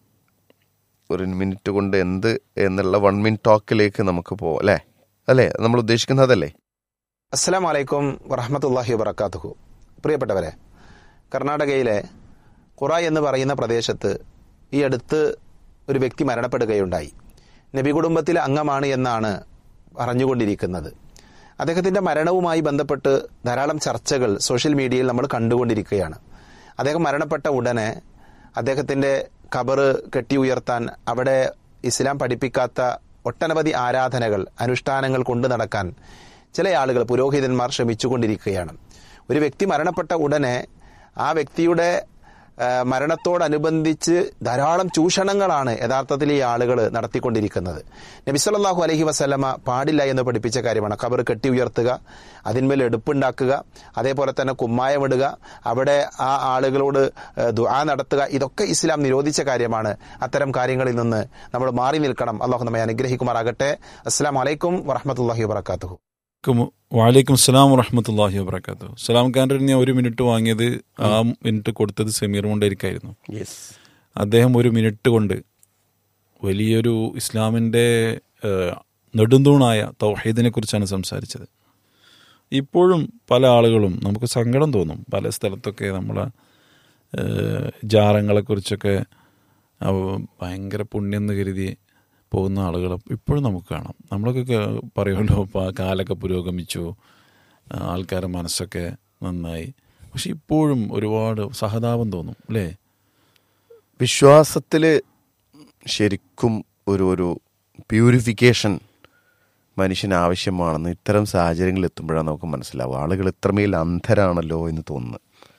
ഒരു മിനിറ്റ് കൊണ്ട് എന്ത് എന്നുള്ള വൺ മിനിറ്റ് ടോക്കിലേക്ക് നമുക്ക് പോവാം അല്ലേ അല്ലേ നമ്മൾ ഉദ്ദേശിക്കുന്നത് അതല്ലേ അസ്സലാം വലൈക്കും വറഹമത്തല്ലാഹി വബർക്കാത്തുഹു പ്രിയപ്പെട്ടവരെ കർണാടകയിലെ ഖുറ എന്ന് പറയുന്ന പ്രദേശത്ത് ഈ അടുത്ത് ഒരു വ്യക്തി മരണപ്പെടുകയുണ്ടായി നബി കുടുംബത്തിലെ അംഗമാണ് എന്നാണ് പറഞ്ഞുകൊണ്ടിരിക്കുന്നത് അദ്ദേഹത്തിൻ്റെ മരണവുമായി ബന്ധപ്പെട്ട് ധാരാളം ചർച്ചകൾ സോഷ്യൽ മീഡിയയിൽ നമ്മൾ കണ്ടുകൊണ്ടിരിക്കുകയാണ് അദ്ദേഹം മരണപ്പെട്ട ഉടനെ അദ്ദേഹത്തിൻ്റെ കബറ് കെട്ടി ഉയർത്താൻ അവിടെ ഇസ്ലാം പഠിപ്പിക്കാത്ത ഒട്ടനവധി ആരാധനകൾ അനുഷ്ഠാനങ്ങൾ കൊണ്ടു നടക്കാൻ ചില ആളുകൾ പുരോഹിതന്മാർ ശ്രമിച്ചുകൊണ്ടിരിക്കുകയാണ് ഒരു വ്യക്തി മരണപ്പെട്ട ഉടനെ ആ വ്യക്തിയുടെ ആ, മരണത്തോടനുബന്ധിച്ച് ധാരാളം ചൂഷണങ്ങളാണ് യഥാർത്ഥത്തിൽ ഈ ആളുകൾ നടത്തിക്കൊണ്ടിരിക്കുന്നത് നബിസല്ലാഹു അലഹി വസ്ലമ പാടില്ല എന്ന് പഠിപ്പിച്ച കാര്യമാണ് ഖബർ കെട്ടി ഉയർത്തുക അതിന്മേൽ എടുപ്പുണ്ടാക്കുക അതേപോലെ തന്നെ കുമ്മായമിടുക അവിടെ ആ ആളുകളോട് ഏ, ദുആ നടത്തുക ഇതൊക്കെ ഇസ്ലാം നിരോധിച്ച കാര്യമാണ് അത്തരം കാര്യങ്ങളിൽ നിന്ന് നമ്മൾ മാറി നിൽക്കണം അള്ളാഹു നമ്മെ അനുഗ്രഹിക്കുമാറാകട്ടെ അസ്സാം വലൈക്കും വറഹമത്തല്ലാഹി വാത്തു വാലേക്കും അസ്സലാം വറഹമത്തല്ലാഹി വബർക്കാത്തു സലാം ഖാൻ്റെ ഞാൻ ഒരു മിനിറ്റ് വാങ്ങിയത് ആ മിനിറ്റ് കൊടുത്തത് സമീർ കൊണ്ടായിരിക്കായിരുന്നു യെസ് അദ്ദേഹം ഒരു മിനിറ്റ് കൊണ്ട് വലിയൊരു ഇസ്ലാമിൻ്റെ ഏഹ്, നെടുന്തൂണായ തൗഹീദിനെ കുറിച്ചാണ് സംസാരിച്ചത് ഇപ്പോഴും പല ആളുകളും നമുക്ക് സങ്കടം തോന്നും പല സ്ഥലത്തൊക്കെ നമ്മളെ ഏഹ്, ജാറങ്ങളെക്കുറിച്ചൊക്കെ അവ- ഭയങ്കര പുണ്യം എന്ന് കരുതി പോകുന്ന ആളുകൾ ഇപ്പോഴും നമുക്ക് കാണാം നമ്മളൊക്കെ കേ- പറയുമല്ലോ ഇപ്പോൾ കാലൊക്കെ പുരോഗമിച്ചു ആ, ആൾക്കാരുടെ മനസ്സൊക്കെ നന്നായി പക്ഷെ ഇപ്പോഴും ഒരുപാട് സഹതാപം തോന്നും അല്ലേ വിശ്വാസത്തിൽ ശരിക്കും ഒരു ഒരു പ്യൂരിഫിക്കേഷൻ മനുഷ്യന് ആവശ്യമാണെന്ന് ഇത്തരം സാഹചര്യങ്ങളിൽ എത്തുമ്പോഴാണ് നമുക്ക് മനസ്സിലാവുക ആളുകൾ ഇത്രമേൽ അന്ധരാണല്ലോ എന്ന് തോന്നുന്നു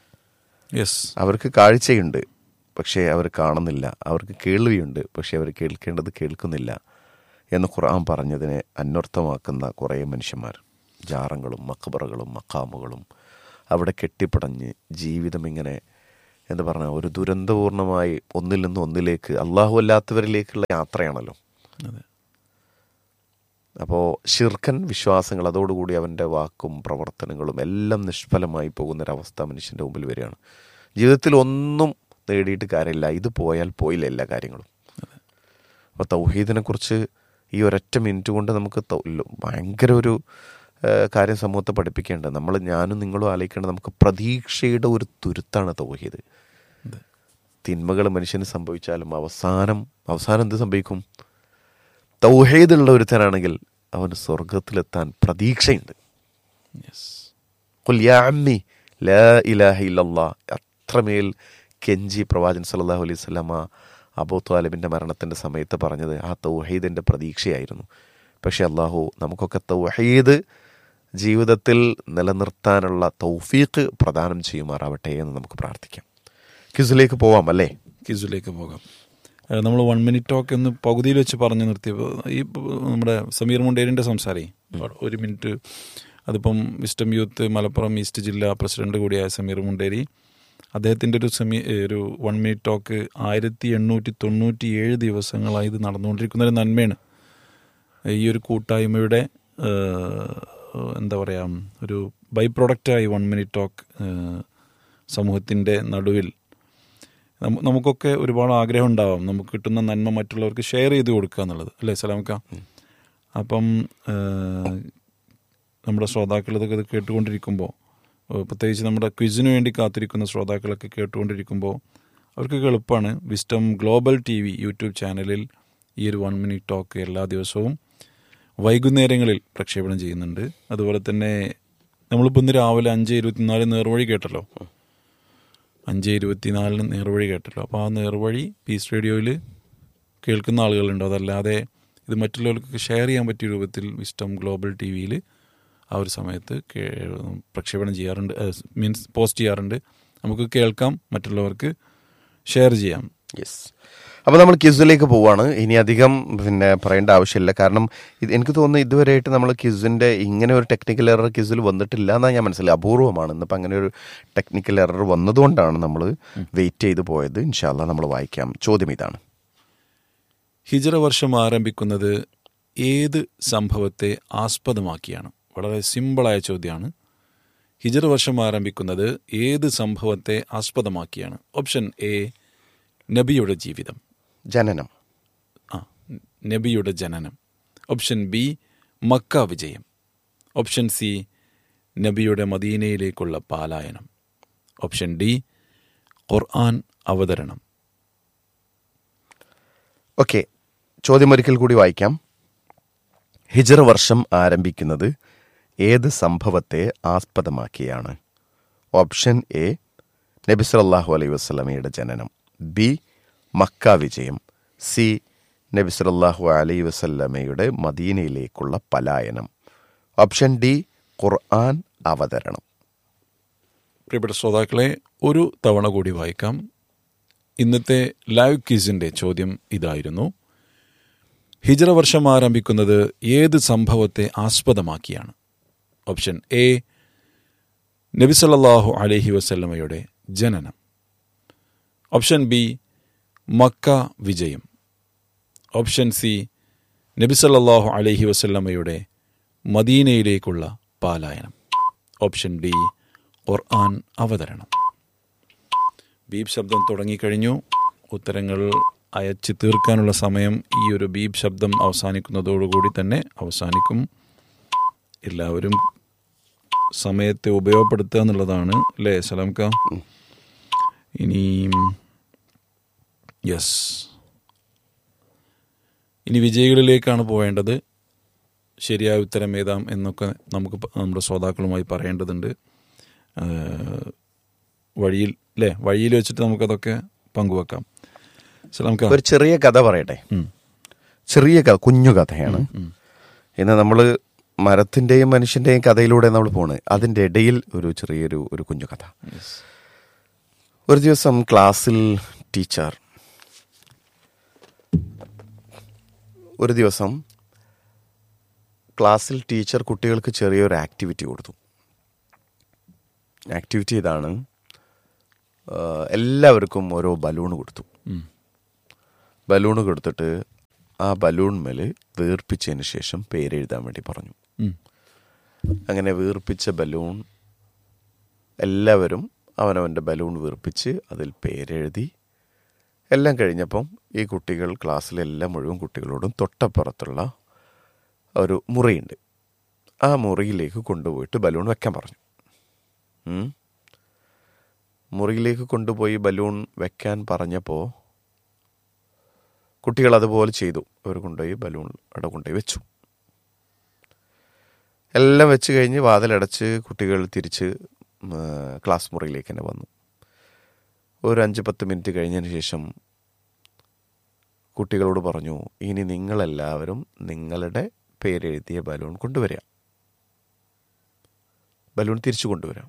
യെസ് അവർക്ക് കാഴ്ചയുണ്ട് പക്ഷേ അവർ കാണുന്നില്ല അവർക്ക് കേൾവിയുണ്ട് പക്ഷേ അവർ കേൾക്കേണ്ടത് കേൾക്കുന്നില്ല എന്ന് ഖുർആൻ പറഞ്ഞതിനെ അന്വർത്ഥമാക്കുന്ന കുറേ മനുഷ്യന്മാർ ജാറങ്ങളും മക്കബറകളും മക്കാമുകളും അവിടെ കെട്ടിപ്പടഞ്ഞ് ജീവിതം ഇങ്ങനെ എന്ന് പറഞ്ഞ ഒരു ദുരന്തപൂർണമായി ഒന്നിൽ നിന്ന് ഒന്നിലേക്ക് അള്ളാഹു അല്ലാത്തവരിലേക്കുള്ള യാത്രയാണല്ലോ അതെ അപ്പോൾ ഷിർക്കൻ വിശ്വാസങ്ങൾ അതോടുകൂടി അവൻ്റെ വാക്കും പ്രവർത്തനങ്ങളും എല്ലാം നിഷ്ഫലമായി പോകുന്നൊരവസ്ഥ മനുഷ്യൻ്റെ മുമ്പിൽ വരികയാണ് ജീവിതത്തിൽ ഒന്നും നേടിയിട്ട് കാര്യമില്ല ഇത് പോയാൽ പോയില്ല എല്ലാ കാര്യങ്ങളും അപ്പോൾ തൗഹീദിനെ കുറിച്ച് ഈ ഒരൊറ്റ മിനിറ്റ് കൊണ്ട് നമുക്ക് തൗ- ല- ഭയങ്കര ഒരു ആ, കാര്യം സമൂഹത്തെ പഠിപ്പിക്കേണ്ടത് നമ്മൾ ഞാനും നിങ്ങളും ആലോചിക്കേണ്ടത് നമുക്ക് പ്രതീക്ഷയുടെ ഒരു തുരുത്താണ് തൗഹീദ് തിന്മകൾ മനുഷ്യന് സംഭവിച്ചാലും അവസാനം അവസാനം എന്ത് സംഭവിക്കും തൗഹീദുള്ള ഒരുത്തനാണെങ്കിൽ അവന് സ്വർഗത്തിലെത്താൻ പ്രതീക്ഷയുണ്ട് യെസ് ഖുൽ യാ അമ്മി ലാ ഇലാഹ ഇല്ലല്ലാ അത്രമേൽ കെഞ്ചി പ്രവാചൻ സല്ലല്ലാഹു അലൈഹി സ്വലാമ അബൂ താലിബിൻ്റെ മരണത്തിൻ്റെ സമയത്ത് പറഞ്ഞത് ആ തൗഹീദിൻ്റെ പ്രതീക്ഷയായിരുന്നു പക്ഷേ അള്ളാഹു നമുക്കൊക്കെ തൗഹീദ് ജീവിതത്തിൽ നിലനിർത്താനുള്ള തൗഫീഖ് പ്രദാനം ചെയ്യുമാറാവട്ടെ എന്ന് നമുക്ക് പ്രാർത്ഥിക്കാം ക്വിസിലേക്ക് പോവാം അല്ലേ ക്വിസിലേക്ക് പോകാം നമ്മൾ വൺ മിനിറ്റ് ടോക്ക് എന്ന് പകുതിയിൽ വെച്ച് പറഞ്ഞു നിർത്തിയപ്പോൾ ഈ പ- നമ്മുടെ സമീർ മുണ്ടേരിൻ്റെ സംസാരേ ഒരു മിനിറ്റ് അതിപ്പം വിസ്റ്റം യൂത്ത് മലപ്പുറം ഈസ്റ്റ് ജില്ലാ പ്രസിഡന്റ് കൂടിയായ സമീർ മുണ്ടേരി അദ്ദേഹത്തിൻ്റെ ഒരു സെമി ഒരു വൺ മിനിറ്റ് ടോക്ക് ആയിരത്തി എണ്ണൂറ്റി തൊണ്ണൂറ്റി ഏഴ് ദിവസങ്ങളായി ഇത് നടന്നുകൊണ്ടിരിക്കുന്ന ഒരു നന്മയാണ് ഈ ഒരു കൂട്ടായ്മയുടെ ഏഹ്, എന്താ പറയുക ഒരു ബൈ പ്രൊഡക്റ്റായി വൺ മിനിറ്റ് ടോക്ക് സമൂഹത്തിൻ്റെ നടുവിൽ നമു- നമുക്കൊക്കെ ഒരുപാട് ആഗ്രഹം ഉണ്ടാവാം നമുക്ക് കിട്ടുന്ന നന്മ മറ്റുള്ളവർക്ക് ഷെയർ ചെയ്ത് കൊടുക്കുക എന്നുള്ളത് അല്ലേ സലാമക്ക അപ്പം ഏഹ്, നമ്മുടെ ശ്രോതാക്കൾ ഇതൊക്കെ ഇത് കേട്ടുകൊണ്ടിരിക്കുമ്പോൾ ഏഹ്, പ്രത്യേകിച്ച് നമ്മുടെ ക്വിസിന് വേണ്ടി കാത്തിരിക്കുന്ന ശ്രോതാക്കളൊക്കെ കേട്ടുകൊണ്ടിരിക്കുമ്പോൾ അവർക്കൊക്കെ എളുപ്പമാണ് wisdom global T V YouTube ചാനലിൽ ഈ ഒരു വൺ മിനിറ്റ് ടോക്ക് എല്ലാ ദിവസവും വൈകുന്നേരങ്ങളിൽ പ്രക്ഷേപണം ചെയ്യുന്നുണ്ട് അതുപോലെ തന്നെ നമ്മളിപ്പോൾ ഇന്ന് രാവിലെ അഞ്ച് ഇരുപത്തിനാല് നേർവഴി കേട്ടല്ലോ അഞ്ച് ഇരുപത്തിനാലിന് നേർവഴി കേട്ടല്ലോ അപ്പോൾ ആ നേർവഴി പീസ് റേഡിയോയിൽ കേൾക്കുന്ന ആളുകളുണ്ടോ അതല്ലാതെ ഇത് മറ്റുള്ളവർക്ക് ഷെയർ ചെയ്യാൻ പറ്റിയ രൂപത്തിൽ വിസ്റ്റം ഗ്ലോബൽ ടി വിയിൽ ആ ഒരു സമയത്ത് കേ- പ്രക്ഷേപണം ചെയ്യാറുണ്ട് മീൻസ് പോസ്റ്റ് ചെയ്യാറുണ്ട് നമുക്ക് കേൾക്കാം മറ്റുള്ളവർക്ക് ഷെയർ ചെയ്യാം യെസ് അപ്പോൾ നമ്മൾ ക്യൂസിലേക്ക് പോവാണ് ഇനി അധികം പിന്നെ പറയേണ്ട ആവശ്യമില്ല കാരണം ഇത് എനിക്ക് തോന്നുന്നു ഇതുവരെയായിട്ട് നമ്മൾ ക്യൂസിൻ്റെ ഇങ്ങനെ ഒരു ടെക്നിക്കൽ എറർ ക്യൂസിൽ വന്നിട്ടില്ല എന്നാണ് ഞാൻ മനസ്സിലായി അപൂർവമാണ് ഇന്നിപ്പോൾ അങ്ങനെ ഒരു ടെക്നിക്കൽ എറർ വന്നതുകൊണ്ടാണ് നമ്മൾ വെയിറ്റ് ചെയ്ത് പോയത് ഇൻഷാല്ല നമ്മൾ വായിക്കാം ചോദ്യം ഇതാണ് ഹിജറ വർഷം ആരംഭിക്കുന്നത് ഏത് സംഭവത്തെ ആസ്പദമാക്കിയാണ് വളരെ സിമ്പിളായ ചോദ്യമാണ് ഹിജറ വർഷം ആരംഭിക്കുന്നത് ഏത് സംഭവത്തെ ആസ്പദമാക്കിയാണ് ഓപ്ഷൻ എ നബിയുടെ ജീവിതം ജനനം ആ നബിയുടെ ജനനം ഓപ്ഷൻ ബി മക്ക വിജയം ഓപ്ഷൻ സി നബിയുടെ മദീനയിലേക്കുള്ള പാലായനം ഓപ്ഷൻ ഡി ഖുർആൻ അവതരണം ഓക്കെ ചോദ്യം ഒരിക്കൽ കൂടി വായിക്കാം ഹിജറ വർഷം ആരംഭിക്കുന്നത് ഏത് സംഭവത്തെ ആസ്പദമാക്കിയാണ് ഓപ്ഷൻ എ നബി സല്ലല്ലാഹു അലൈഹി വസല്ലമയുടെ ജനനം ബി മക്ക വിജയം സി നബി സല്ലല്ലാഹു അലൈഹി വസല്ലമയുടെ മദീനയിലേക്കുള്ള പലായനം ഓപ്ഷൻ ഡി ഖുർആൻ അവതരണം പ്രിയപ്പെട്ട ശ്രോതാക്കളെ ഒരു തവണ കൂടി വായിക്കാം ഇന്നത്തെ ലൈവ് ക്വിസിന്റെ ചോദ്യം ഇതായിരുന്നു ഹിജറ വർഷം ആരംഭിക്കുന്നത് ഏത് സംഭവത്തെ ആസ്പദമാക്കിയാണ് ഓപ്ഷൻ എ നബിസല്ലാഹു അലഹി വസല്ലമയുടെ ജനനം ഓപ്ഷൻ ബി മക്ക വിജയം ഓപ്ഷൻ സി നബിസല്ലാഹു അലഹി വസല്ലമയുടെ മദീനയിലേക്കുള്ള പാലായനം ഓപ്ഷൻ ഡി ഖുർആൻ അവതരണം ബീപ് ശബ്ദം തുടങ്ങിക്കഴിഞ്ഞു ഉത്തരങ്ങൾ അയച്ച് തീർക്കാനുള്ള സമയം ഈ ഒരു ബീപ് ശബ്ദം അവസാനിക്കുന്നതോടുകൂടി തന്നെ അവസാനിക്കും എല്ലാവരും സമയത്തെ ഉപയോഗപ്പെടുത്തുക എന്നുള്ളതാണ് അല്ലേ സലാംക്ക ഇനി യെസ് ഇനി വിജയികളിലേക്കാണ് പോവേണ്ടത് ശരിയായ ഉത്തരം ഏതാം എന്നൊക്കെ നമുക്ക് പ- നമ്മുടെ ശ്രോതാക്കളുമായി പറയേണ്ടതുണ്ട് ആ, വഴിയിൽ അല്ലേ വഴിയിൽ വെച്ചിട്ട് നമുക്കതൊക്കെ പങ്കുവെക്കാം സലാംക്ക ഒരു ചെറിയ കഥ പറയട്ടെ ഉം. ചെറിയ കഥ കുഞ്ഞു കഥയാണ് ഇന്ന് നമ്മൾ മരത്തിൻ്റെയും മനുഷ്യൻ്റെയും കഥയിലൂടെ നമ്മൾ പോണ് അതിൻ്റെ ഇടയിൽ ഒരു ചെറിയൊരു ഒരു കുഞ്ഞു കഥ ഒരു ദിവസം ക്ലാസ്സിൽ ടീച്ചർ ഒരു ദിവസം ക്ലാസ്സിൽ ടീച്ചർ കുട്ടികൾക്ക് ചെറിയൊരു ആക്ടിവിറ്റി കൊടുത്തു ആക്ടിവിറ്റി ഇതാണ് ആ, എല്ലാവർക്കും ഓരോ ബലൂൺ കൊടുത്തു ഉം. ബലൂൺ കൊടുത്തിട്ട് ആ ബലൂൺമേൽ വീർപ്പിച്ചതിന് ശേഷം പേരെഴുതാൻ വേണ്ടി പറഞ്ഞു ഉം. അങ്ങനെ വീർപ്പിച്ച ബലൂൺ എല്ലാവരും അവനവൻ്റെ ബലൂൺ വീർപ്പിച്ച് അതിൽ പേരെഴുതി എല്ലാം കഴിഞ്ഞപ്പം ഈ കുട്ടികൾ ക്ലാസ്സിലെല്ലാം മുഴുവൻ കുട്ടികളോടും തൊട്ടപ്പുറത്തുള്ള ഒരു മുറിയുണ്ട് ആ മുറിയിലേക്ക് കൊണ്ടുപോയിട്ട് ബലൂൺ വെക്കാൻ പറഞ്ഞു ഉം. മുറിയിലേക്ക് കൊണ്ടുപോയി ബലൂൺ വെക്കാൻ പറഞ്ഞപ്പോൾ കുട്ടികൾ അതുപോലെ ചെയ്തു അവർ കൊണ്ടുപോയി ബലൂൺ അവിടെ കൊണ്ടുപോയി വെച്ചു എല്ലാം വെച്ച് കഴിഞ്ഞ് വാതിലടച്ച് കുട്ടികൾ തിരിച്ച് ഉം, ആ, ക്ലാസ് മുറിയിലേക്ക് തന്നെ വന്നു ഒരു അഞ്ച് പത്ത് മിനിറ്റ് കഴിഞ്ഞതിന് ശേഷം കുട്ടികളോട് പറഞ്ഞു ഇനി നിങ്ങളെല്ലാവരും നിങ്ങളുടെ പേരെഴുതിയ ബലൂൺ കൊണ്ടുവരിക ബലൂൺ തിരിച്ചു കൊണ്ടുവരാം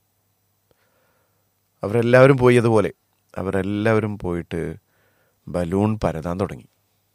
അവരെല്ലാവരും പോയി അതുപോലെ അവരെല്ലാവരും പോയിട്ട് ബലൂൺ പരതാൻ തുടങ്ങി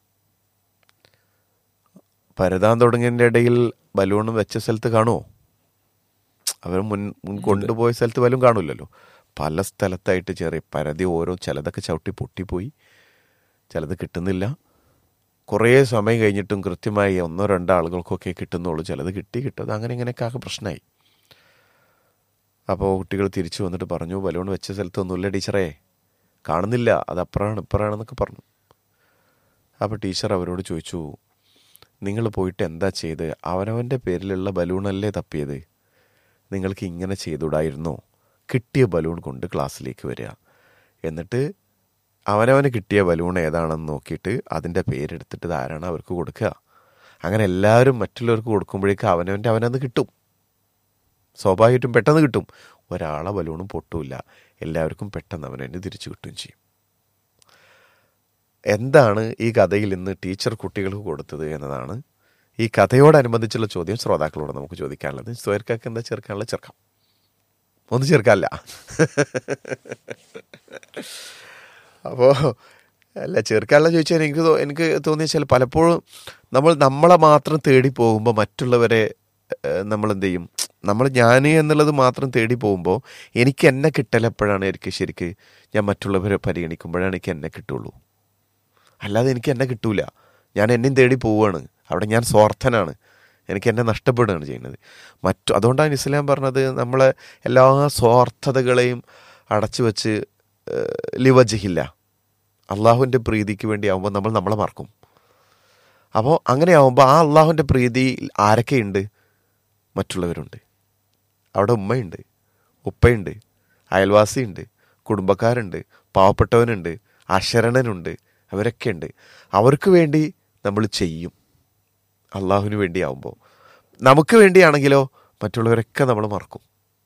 പരതാൻ തുടങ്ങിയതിൻ്റെ ഇടയിൽ ബലൂൺ വെച്ച സ്ഥലത്ത് കാണുമോ അവർ മുൻ മുൻ കൊണ്ടുപോയ സ്ഥലത്ത് ബലൂൺ കാണില്ലല്ലോ പല സ്ഥലത്തായിട്ട് ചെറിയ പരതി ഓരോ ചിലതൊക്കെ ചവിട്ടി പൊട്ടിപ്പോയി ചിലത് കിട്ടുന്നില്ല കുറേ സമയം കഴിഞ്ഞിട്ടും കൃത്യമായി ഒന്നോ രണ്ടോ ആളുകൾക്കൊക്കെ കിട്ടുന്നുള്ളൂ ചിലത് കിട്ടി കിട്ടത് അങ്ങനെ ഇങ്ങനെയൊക്കെ ആകെ പ്രശ്നമായി അപ്പോൾ കുട്ടികൾ തിരിച്ചു വന്നിട്ട് പറഞ്ഞു ബലൂൺ വെച്ച സ്ഥലത്തൊന്നുമില്ല ടീച്ചറേ കാണുന്നില്ല അത് അപ്പുറമാണ് ഇപ്പുറമാണെന്നൊക്കെ പറഞ്ഞു അപ്പോൾ ടീച്ചർ അവരോട് ചോദിച്ചു നിങ്ങൾ പോയിട്ട് എന്താ ചെയ്ത് അവനവൻ്റെ പേരിലുള്ള ബലൂണല്ലേ തപ്പിയത് നിങ്ങൾക്ക് ഇങ്ങനെ ചെയ്തുകൂടായിരുന്നോ കിട്ടിയ ബലൂൺ കൊണ്ട് ക്ലാസ്സിലേക്ക് വരിക എന്നിട്ട് അവനവന് കിട്ടിയ ബലൂൺ ഏതാണെന്ന് നോക്കിയിട്ട് അതിൻ്റെ പേരെടുത്തിട്ട് ഇത് ആരാണ് അവർക്ക് കൊടുക്കുക അങ്ങനെ എല്ലാവരും മറ്റുള്ളവർക്ക് കൊടുക്കുമ്പോഴേക്ക് അവനവൻ്റെ അവനത് കിട്ടും സ്വാഭാവികമായിട്ടും പെട്ടെന്ന് കിട്ടും ഒരാളെ ബലൂണും പൊട്ടൂല എല്ലാവർക്കും പെട്ടെന്ന് അവനെ തിരിച്ചു കിട്ടുകയും ചെയ്യും എന്താണ് ഈ കഥയിൽ ഇന്ന് ടീച്ചർ കുട്ടികൾക്ക് കൊടുത്തത് എന്നതാണ് ഈ കഥയോടനുബന്ധിച്ചുള്ള ചോദ്യം ശ്രോതാക്കളോട് നമുക്ക് ചോദിക്കാനുള്ളത് സ്വയർക്കാക്ക് എന്താ ചേർക്കാനുള്ള ചേർക്കാം ഒന്നും ചേർക്കാനില്ല അപ്പോൾ അല്ല ചേർക്കാനുള്ള ചോദിച്ചാൽ എനിക്ക് തോ- എനിക്ക് തോന്നിയ വെച്ചാൽ പലപ്പോഴും നമ്മൾ നമ്മളെ മാത്രം തേടി പോകുമ്പോൾ മറ്റുള്ളവരെ ഏഹ്, നമ്മൾ എന്ത് ചെയ്യും നമ്മൾ ഞാൻ എന്നുള്ളത് മാത്രം തേടി പോകുമ്പോൾ എനിക്ക് എന്നെ കിട്ടലെപ്പോഴാണ് എനിക്ക് ശരിക്ക് ഞാൻ മറ്റുള്ളവരെ പരിഗണിക്കുമ്പോഴാണ് എനിക്ക് എന്നെ കിട്ടുള്ളൂ അല്ലാതെ എനിക്ക് എന്നെ കിട്ടൂല ഞാൻ എന്നെയും തേടി പോവുകയാണ് അവിടെ ഞാൻ സ്വാർത്ഥനാണ് എനിക്ക് എന്നെ നഷ്ടപ്പെടുകയാണ് ചെയ്യുന്നത് മറ്റു അതുകൊണ്ടാണ് ഇസ്ലാം പറഞ്ഞത് നമ്മളെ എല്ലാ സ്വാർത്ഥതകളെയും അടച്ചു വെച്ച് ഏഹ്, ലിവജിഹില്ല അള്ളാഹുവിൻ്റെ പ്രീതിക്ക് വേണ്ടി ആവുമ്പോൾ നമ്മൾ നമ്മളെ മറക്കും അപ്പോൾ അങ്ങനെ ആവുമ്പോൾ ആ അള്ളാഹുവിൻ്റെ പ്രീതി ആരൊക്കെയുണ്ട് മറ്റുള്ളവരുണ്ട് അവിടെ ഉമ്മയുണ്ട് ഉപ്പയുണ്ട് അയൽവാസിയുണ്ട് കുടുംബക്കാരുണ്ട് പാവപ്പെട്ടവനുണ്ട് അശരണനുണ്ട് അവരൊക്കെ ഉണ്ട് അവർക്ക് വേണ്ടി നമ്മൾ ചെയ്യും അള്ളാഹുവിന് വേണ്ടിയാവുമ്പോൾ നമുക്ക് വേണ്ടിയാണെങ്കിലോ മറ്റുള്ളവരൊക്കെ നമ്മൾ മറക്കും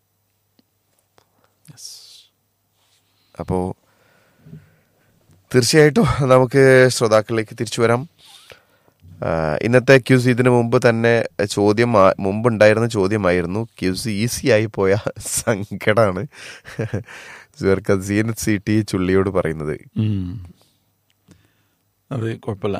അപ്പോൾ തീർച്ചയായിട്ടും നമുക്ക് ശ്രോതാക്കളിലേക്ക് തിരിച്ചു വരാം ആ, ഇന്നത്തെ ക്യൂസ് ഇതിനു മുമ്പ് തന്നെ ചോദ്യം ആ- മുമ്പുണ്ടായിരുന്ന ചോദ്യമായിരുന്നു ക്യൂസ് ഈസി ആയി പോയ സങ്കടമാണ് സീനത്ത് സി ടി ചുള്ളിയോട് പറയുന്നത് ഉം. അത് കുഴപ്പമില്ല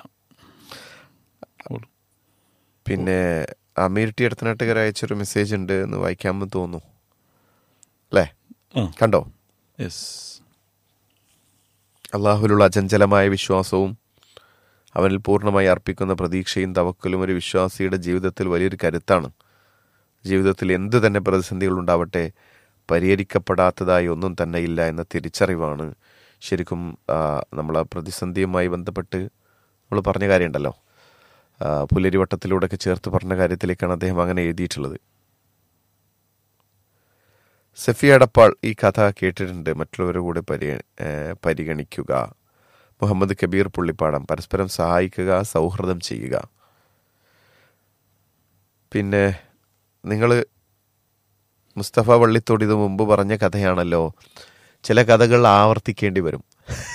പിന്നെ അമീർ ടി അടുത്തനാട്ടുകാർ അയച്ചൊരു മെസ്സേജ് ഉണ്ട് എന്ന് വായിക്കാമെന്ന് തോന്നുന്നു അല്ലേ ആ കണ്ടോ യെസ് അള്ളാഹുലുള്ള അചഞ്ചലമായ വിശ്വാസവും അവനിൽ പൂർണ്ണമായി അർപ്പിക്കുന്ന പ്രതീക്ഷയും തവക്കലും ഒരു വിശ്വാസിയുടെ ജീവിതത്തിൽ വലിയൊരു കരുത്താണ് ജീവിതത്തിൽ എന്തു തന്നെ പ്രതിസന്ധികൾ ഉണ്ടാവട്ടെ പരിഹരിക്കപ്പെടാത്തതായി ഒന്നും തന്നെ ഇല്ല എന്ന തിരിച്ചറിവാണ് ശരിക്കും ആ, നമ്മൾ ആ പ്രതിസന്ധിയുമായി ബന്ധപ്പെട്ട് നമ്മൾ പറഞ്ഞ കാര്യമുണ്ടല്ലോ ആ, പുലരിവട്ടത്തിലൂടെയൊക്കെ ചേർത്ത് പറഞ്ഞ കാര്യത്തിലേക്കാണ് അദ്ദേഹം അങ്ങനെ എഴുതിയിട്ടുള്ളത് സഫി അടപ്പാൾ ഈ കഥ കേട്ടിട്ടുണ്ട് മറ്റുള്ളവരുടെ കൂടെ പരി ഏഹ് പരിഗണിക്കുക മുഹമ്മദ് കബീർ പുള്ളിപ്പാടം പരസ്പരം സഹായിക്കുക സൗഹൃദം ചെയ്യുക പിന്നെ നിങ്ങൾ മുസ്തഫ വള്ളിത്തോട് ഇത് മുമ്പ് പറഞ്ഞ കഥയാണല്ലോ ചില കഥകൾ ആവർത്തിക്കേണ്ടി വരും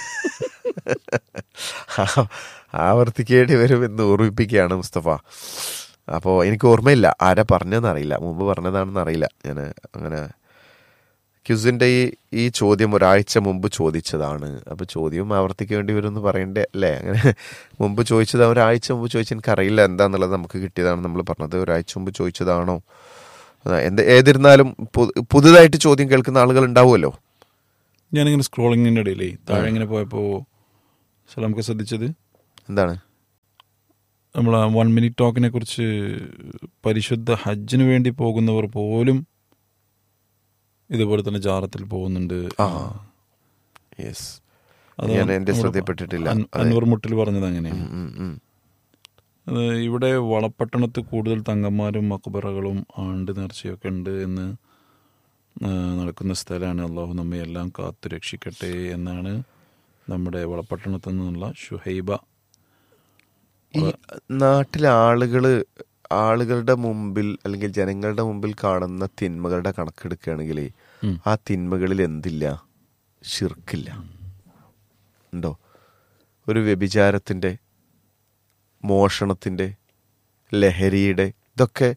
ആ- ആവർത്തിക്കേണ്ടി വരും എന്ന് ഓർമ്മിപ്പിക്കുകയാണ് മുസ്തഫ അപ്പോൾ എനിക്ക് ഓർമ്മയില്ല ആരാ പറഞ്ഞതെന്ന് അറിയില്ല മുമ്പ് പറഞ്ഞതാണെന്ന് അറിയില്ല ഞാൻ അങ്ങനെ ക്യുസിൻ്റെ ഈ ഈ ചോദ്യം ഒരാഴ്ച മുമ്പ് ചോദിച്ചതാണ് അപ്പോൾ ചോദ്യം ആവർത്തിക്കേണ്ടി വരും എന്ന് പറയണ്ടേ അല്ലേ അങ്ങനെ മുമ്പ് ചോദിച്ചത് ഒരാഴ്ച മുമ്പ് ചോദിച്ചാൽ എനിക്കറിയില്ല എന്താന്നുള്ളത് നമുക്ക് കിട്ടിയതാണ് നമ്മൾ പറഞ്ഞത് ഒരാഴ്ച മുമ്പ് ചോദിച്ചതാണോ ആ, എന്ത് ഏതിരുന്നാലും പു- പുതുതായിട്ട് ചോദ്യം കേൾക്കുന്ന ആളുകൾ ഉണ്ടാവുമല്ലോ ഞാനിങ്ങനെ സ്ക്രോളിങ്ങിൻ്റെ ഇടയിലേ താഴെ ഇങ്ങനെ പോയപ്പോൾ ചില നമുക്ക് ശ്രദ്ധിച്ചത് എന്താണ് നമ്മൾ വൺ മിനിറ്റ് ടോക്കിനെ കുറിച്ച് പരിശുദ്ധ ഹജ്ജിന് വേണ്ടി പോകുന്നവർ പോലും ഇതുപോലെ തന്നെ ജാറത്തിൽ പോകുന്നുണ്ട് ആ യെസ് അത് ഞാൻ എൻ്റെ നമ്മുടെ ശ്രദ്ധയിൽപ്പെട്ടിട്ടില്ല അൻ- അതെ. അൻവർ മുട്ടിൽ പറഞ്ഞത് അങ്ങനെയാണ് ഉം, ഉം, ഉം. അത് ഇവിടെ വളപ്പട്ടണത്ത് കൂടുതൽ തങ്കന്മാരും മക്ബറകളും ആണ്ട് നേർച്ചയൊക്കെ ഉണ്ട് എന്ന് ആ, നടക്കുന്ന സ്ഥലമാണ് അള്ളാഹു നമ്മെ എല്ലാം കാത്തു രക്ഷിക്കട്ടെ എന്നാണ് നമ്മുടെ വളപ്പട്ടണത്തു നിന്നുള്ള ഷുഹൈബ ഈ നാട്ടിലെ ആളുകള് ആളുകളുടെ മുമ്പിൽ അല്ലെങ്കിൽ ജനങ്ങളുടെ മുമ്പിൽ കാണുന്ന തിന്മകളുടെ കണക്കെടുക്കുകയാണെങ്കിൽ ഉം. ആ തിന്മകളിൽ എന്തില്ല ഷിർക്കില്ല ഉണ്ടോ ഒരു വ്യഭിചാരത്തിൻ്റെ മോഷണത്തിൻ്റെ ലഹരിയുടെ ഇതൊക്കെ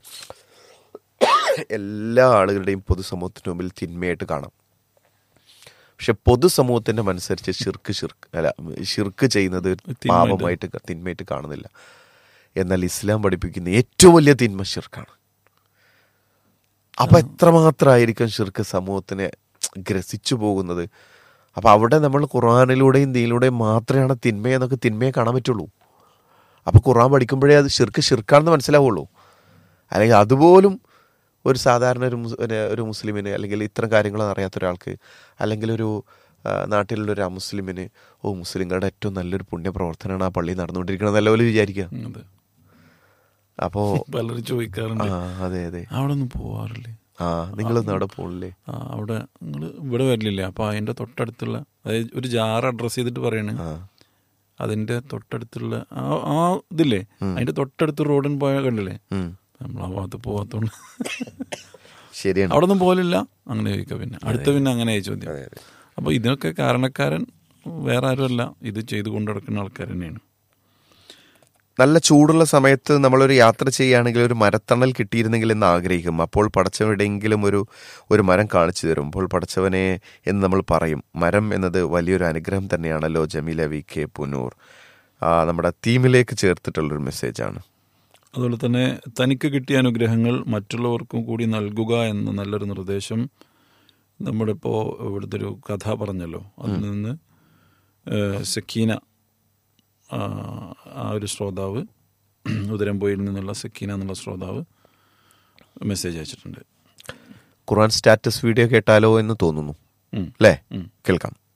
എല്ലാ ആളുകളുടെയും പൊതുസമൂഹത്തിന് മുമ്പിൽ തിന്മയായിട്ട് കാണാം പക്ഷെ പൊതുസമൂഹത്തിന്റെ മനസ്സരിച്ച് ഷിർക്ക് ഷിർക്ക് അല്ല ഷിർക്ക് ചെയ്യുന്നത് ഒരു തിന്മയായിട്ട്. പാപമായിട്ട് ക- തിന്മയായിട്ട് കാണുന്നില്ല എന്നാൽ ഇസ്ലാം പഠിപ്പിക്കുന്ന ഏറ്റവും വലിയ തിന്മ ഷിർക്കാണ് അപ്പൊ എത്രമാത്രമായിരിക്കും ഷിർക്ക് സമൂഹത്തിനെ ഗ്രസിച്ചു പോകുന്നത് അപ്പൊ അവിടെ നമ്മൾ ഖുർആാനിലൂടെയും ദീനിലൂടെയും മാത്രമാണ് തിന്മയെ നമുക്ക് തിന്മയെ കാണാൻ പറ്റുള്ളൂ അപ്പൊ ഖുർആൻ പഠിക്കുമ്പോഴേ അത് ഷിർക്ക് ഷിർക്കാണെന്ന് മനസ്സിലാവുള്ളൂ അല്ലെങ്കിൽ അതുപോലും ഒരു സാധാരണ ഒരു മുസ്- ഒരു- ഒരു മുസ്ലിമിന് അല്ലെങ്കിൽ ഇത്തരം കാര്യങ്ങളൊന്നും അറിയാത്ത ഒരാൾക്ക് അല്ലെങ്കിൽ ഒരു ആ, നാട്ടിലുള്ള ഒരു അമുസ്ലിമിന് ഓ മുസ്ലിങ്ങളുടെ ഏറ്റവും നല്ലൊരു പുണ്യപ്രവർത്തനമാണ് ആ പള്ളി നടന്നുകൊണ്ടിരിക്കുന്നത് നല്ല പോലെ വിചാരിക്കുക അതെ അപ്പോ പലരും ചോദിക്കാറുണ്ട് ആ അതെ അതെ അവിടെ ഒന്നും പോവാറില്ലേ ആ നിങ്ങളൊന്നും അവിടെ പോണില്ലേ ആ അവിടെ നിങ്ങൾ ഇവിടെ വരില്ലേ അപ്പോൾ അതിൻ്റെ തൊട്ടടുത്തുള്ള അതായത് ഒരു ജാർ അഡ്രസ്സ് ചെയ്തിട്ട് പറയണേ ആ അതിൻ്റെ തൊട്ടടുത്തുള്ള ആ ആ ഇതില്ലേ അതിൻ്റെ തൊട്ടടുത്ത് റോഡിന് പോയ കണ്ടില്ലേ ഉം. നമ്മൾ ആ ഭാഗത്ത് പോകാത്തോണ്ട് ശരിയാണ് അവിടെ ഒന്നും പോലില്ല അങ്ങനെ ചോദിക്കുക പിന്നെ അടുത്ത പിന്നെ അങ്ങനെ ചോദ്യം അതെ, അതെ. അപ്പോൾ ഇതിനൊക്കെ കാരണക്കാരൻ വേറെ ആരുമല്ല ഇത് ചെയ്തു കൊണ്ടു നടക്കുന്ന ആൾക്കാർ തന്നെയാണ് നല്ല ചൂടുള്ള സമയത്ത് നമ്മളൊരു യാത്ര ചെയ്യുകയാണെങ്കിൽ ഒരു മരത്തണൽ കിട്ടിയിരുന്നെങ്കിൽ എന്ന് ആഗ്രഹിക്കും അപ്പോൾ പടച്ചവനെവിടെയെങ്കിലും ഒരു ഒരു മരം കാണിച്ചു തരും അപ്പോൾ പടച്ചവനെ എന്ന് നമ്മൾ പറയും മരം എന്നത് വലിയൊരു അനുഗ്രഹം തന്നെയാണല്ലോ ജമീല വി കെ പുനൂർ ആ, നമ്മുടെ തീമിലേക്ക് ചേർത്തിട്ടുള്ളൊരു മെസ്സേജാണ് അതുപോലെ തന്നെ തനിക്ക് കിട്ടിയ അനുഗ്രഹങ്ങൾ മറ്റുള്ളവർക്കും കൂടി നൽകുക എന്ന നല്ലൊരു നിർദ്ദേശം നമ്മുടെ ഇപ്പോൾ ഇവിടുത്തെ ഒരു കഥ പറഞ്ഞല്ലോ അതിൽ നിന്ന് ഏഹ്, സക്കീന ആ, ആ ഒരു ശ്രോതാവ് ഉദരംപോയിൽ നിന്നുള്ള സക്കീന എന്നുള്ള ശ്രോതാവ് മെസ്സേജ് അയച്ചിട്ടുണ്ട് ഖുർആൻ സ്റ്റാറ്റസ് വീഡിയോ കേട്ടാലോ എന്ന് തോന്നുന്നു ഉം. അല്ലേ ഉം. കേൾക്കാം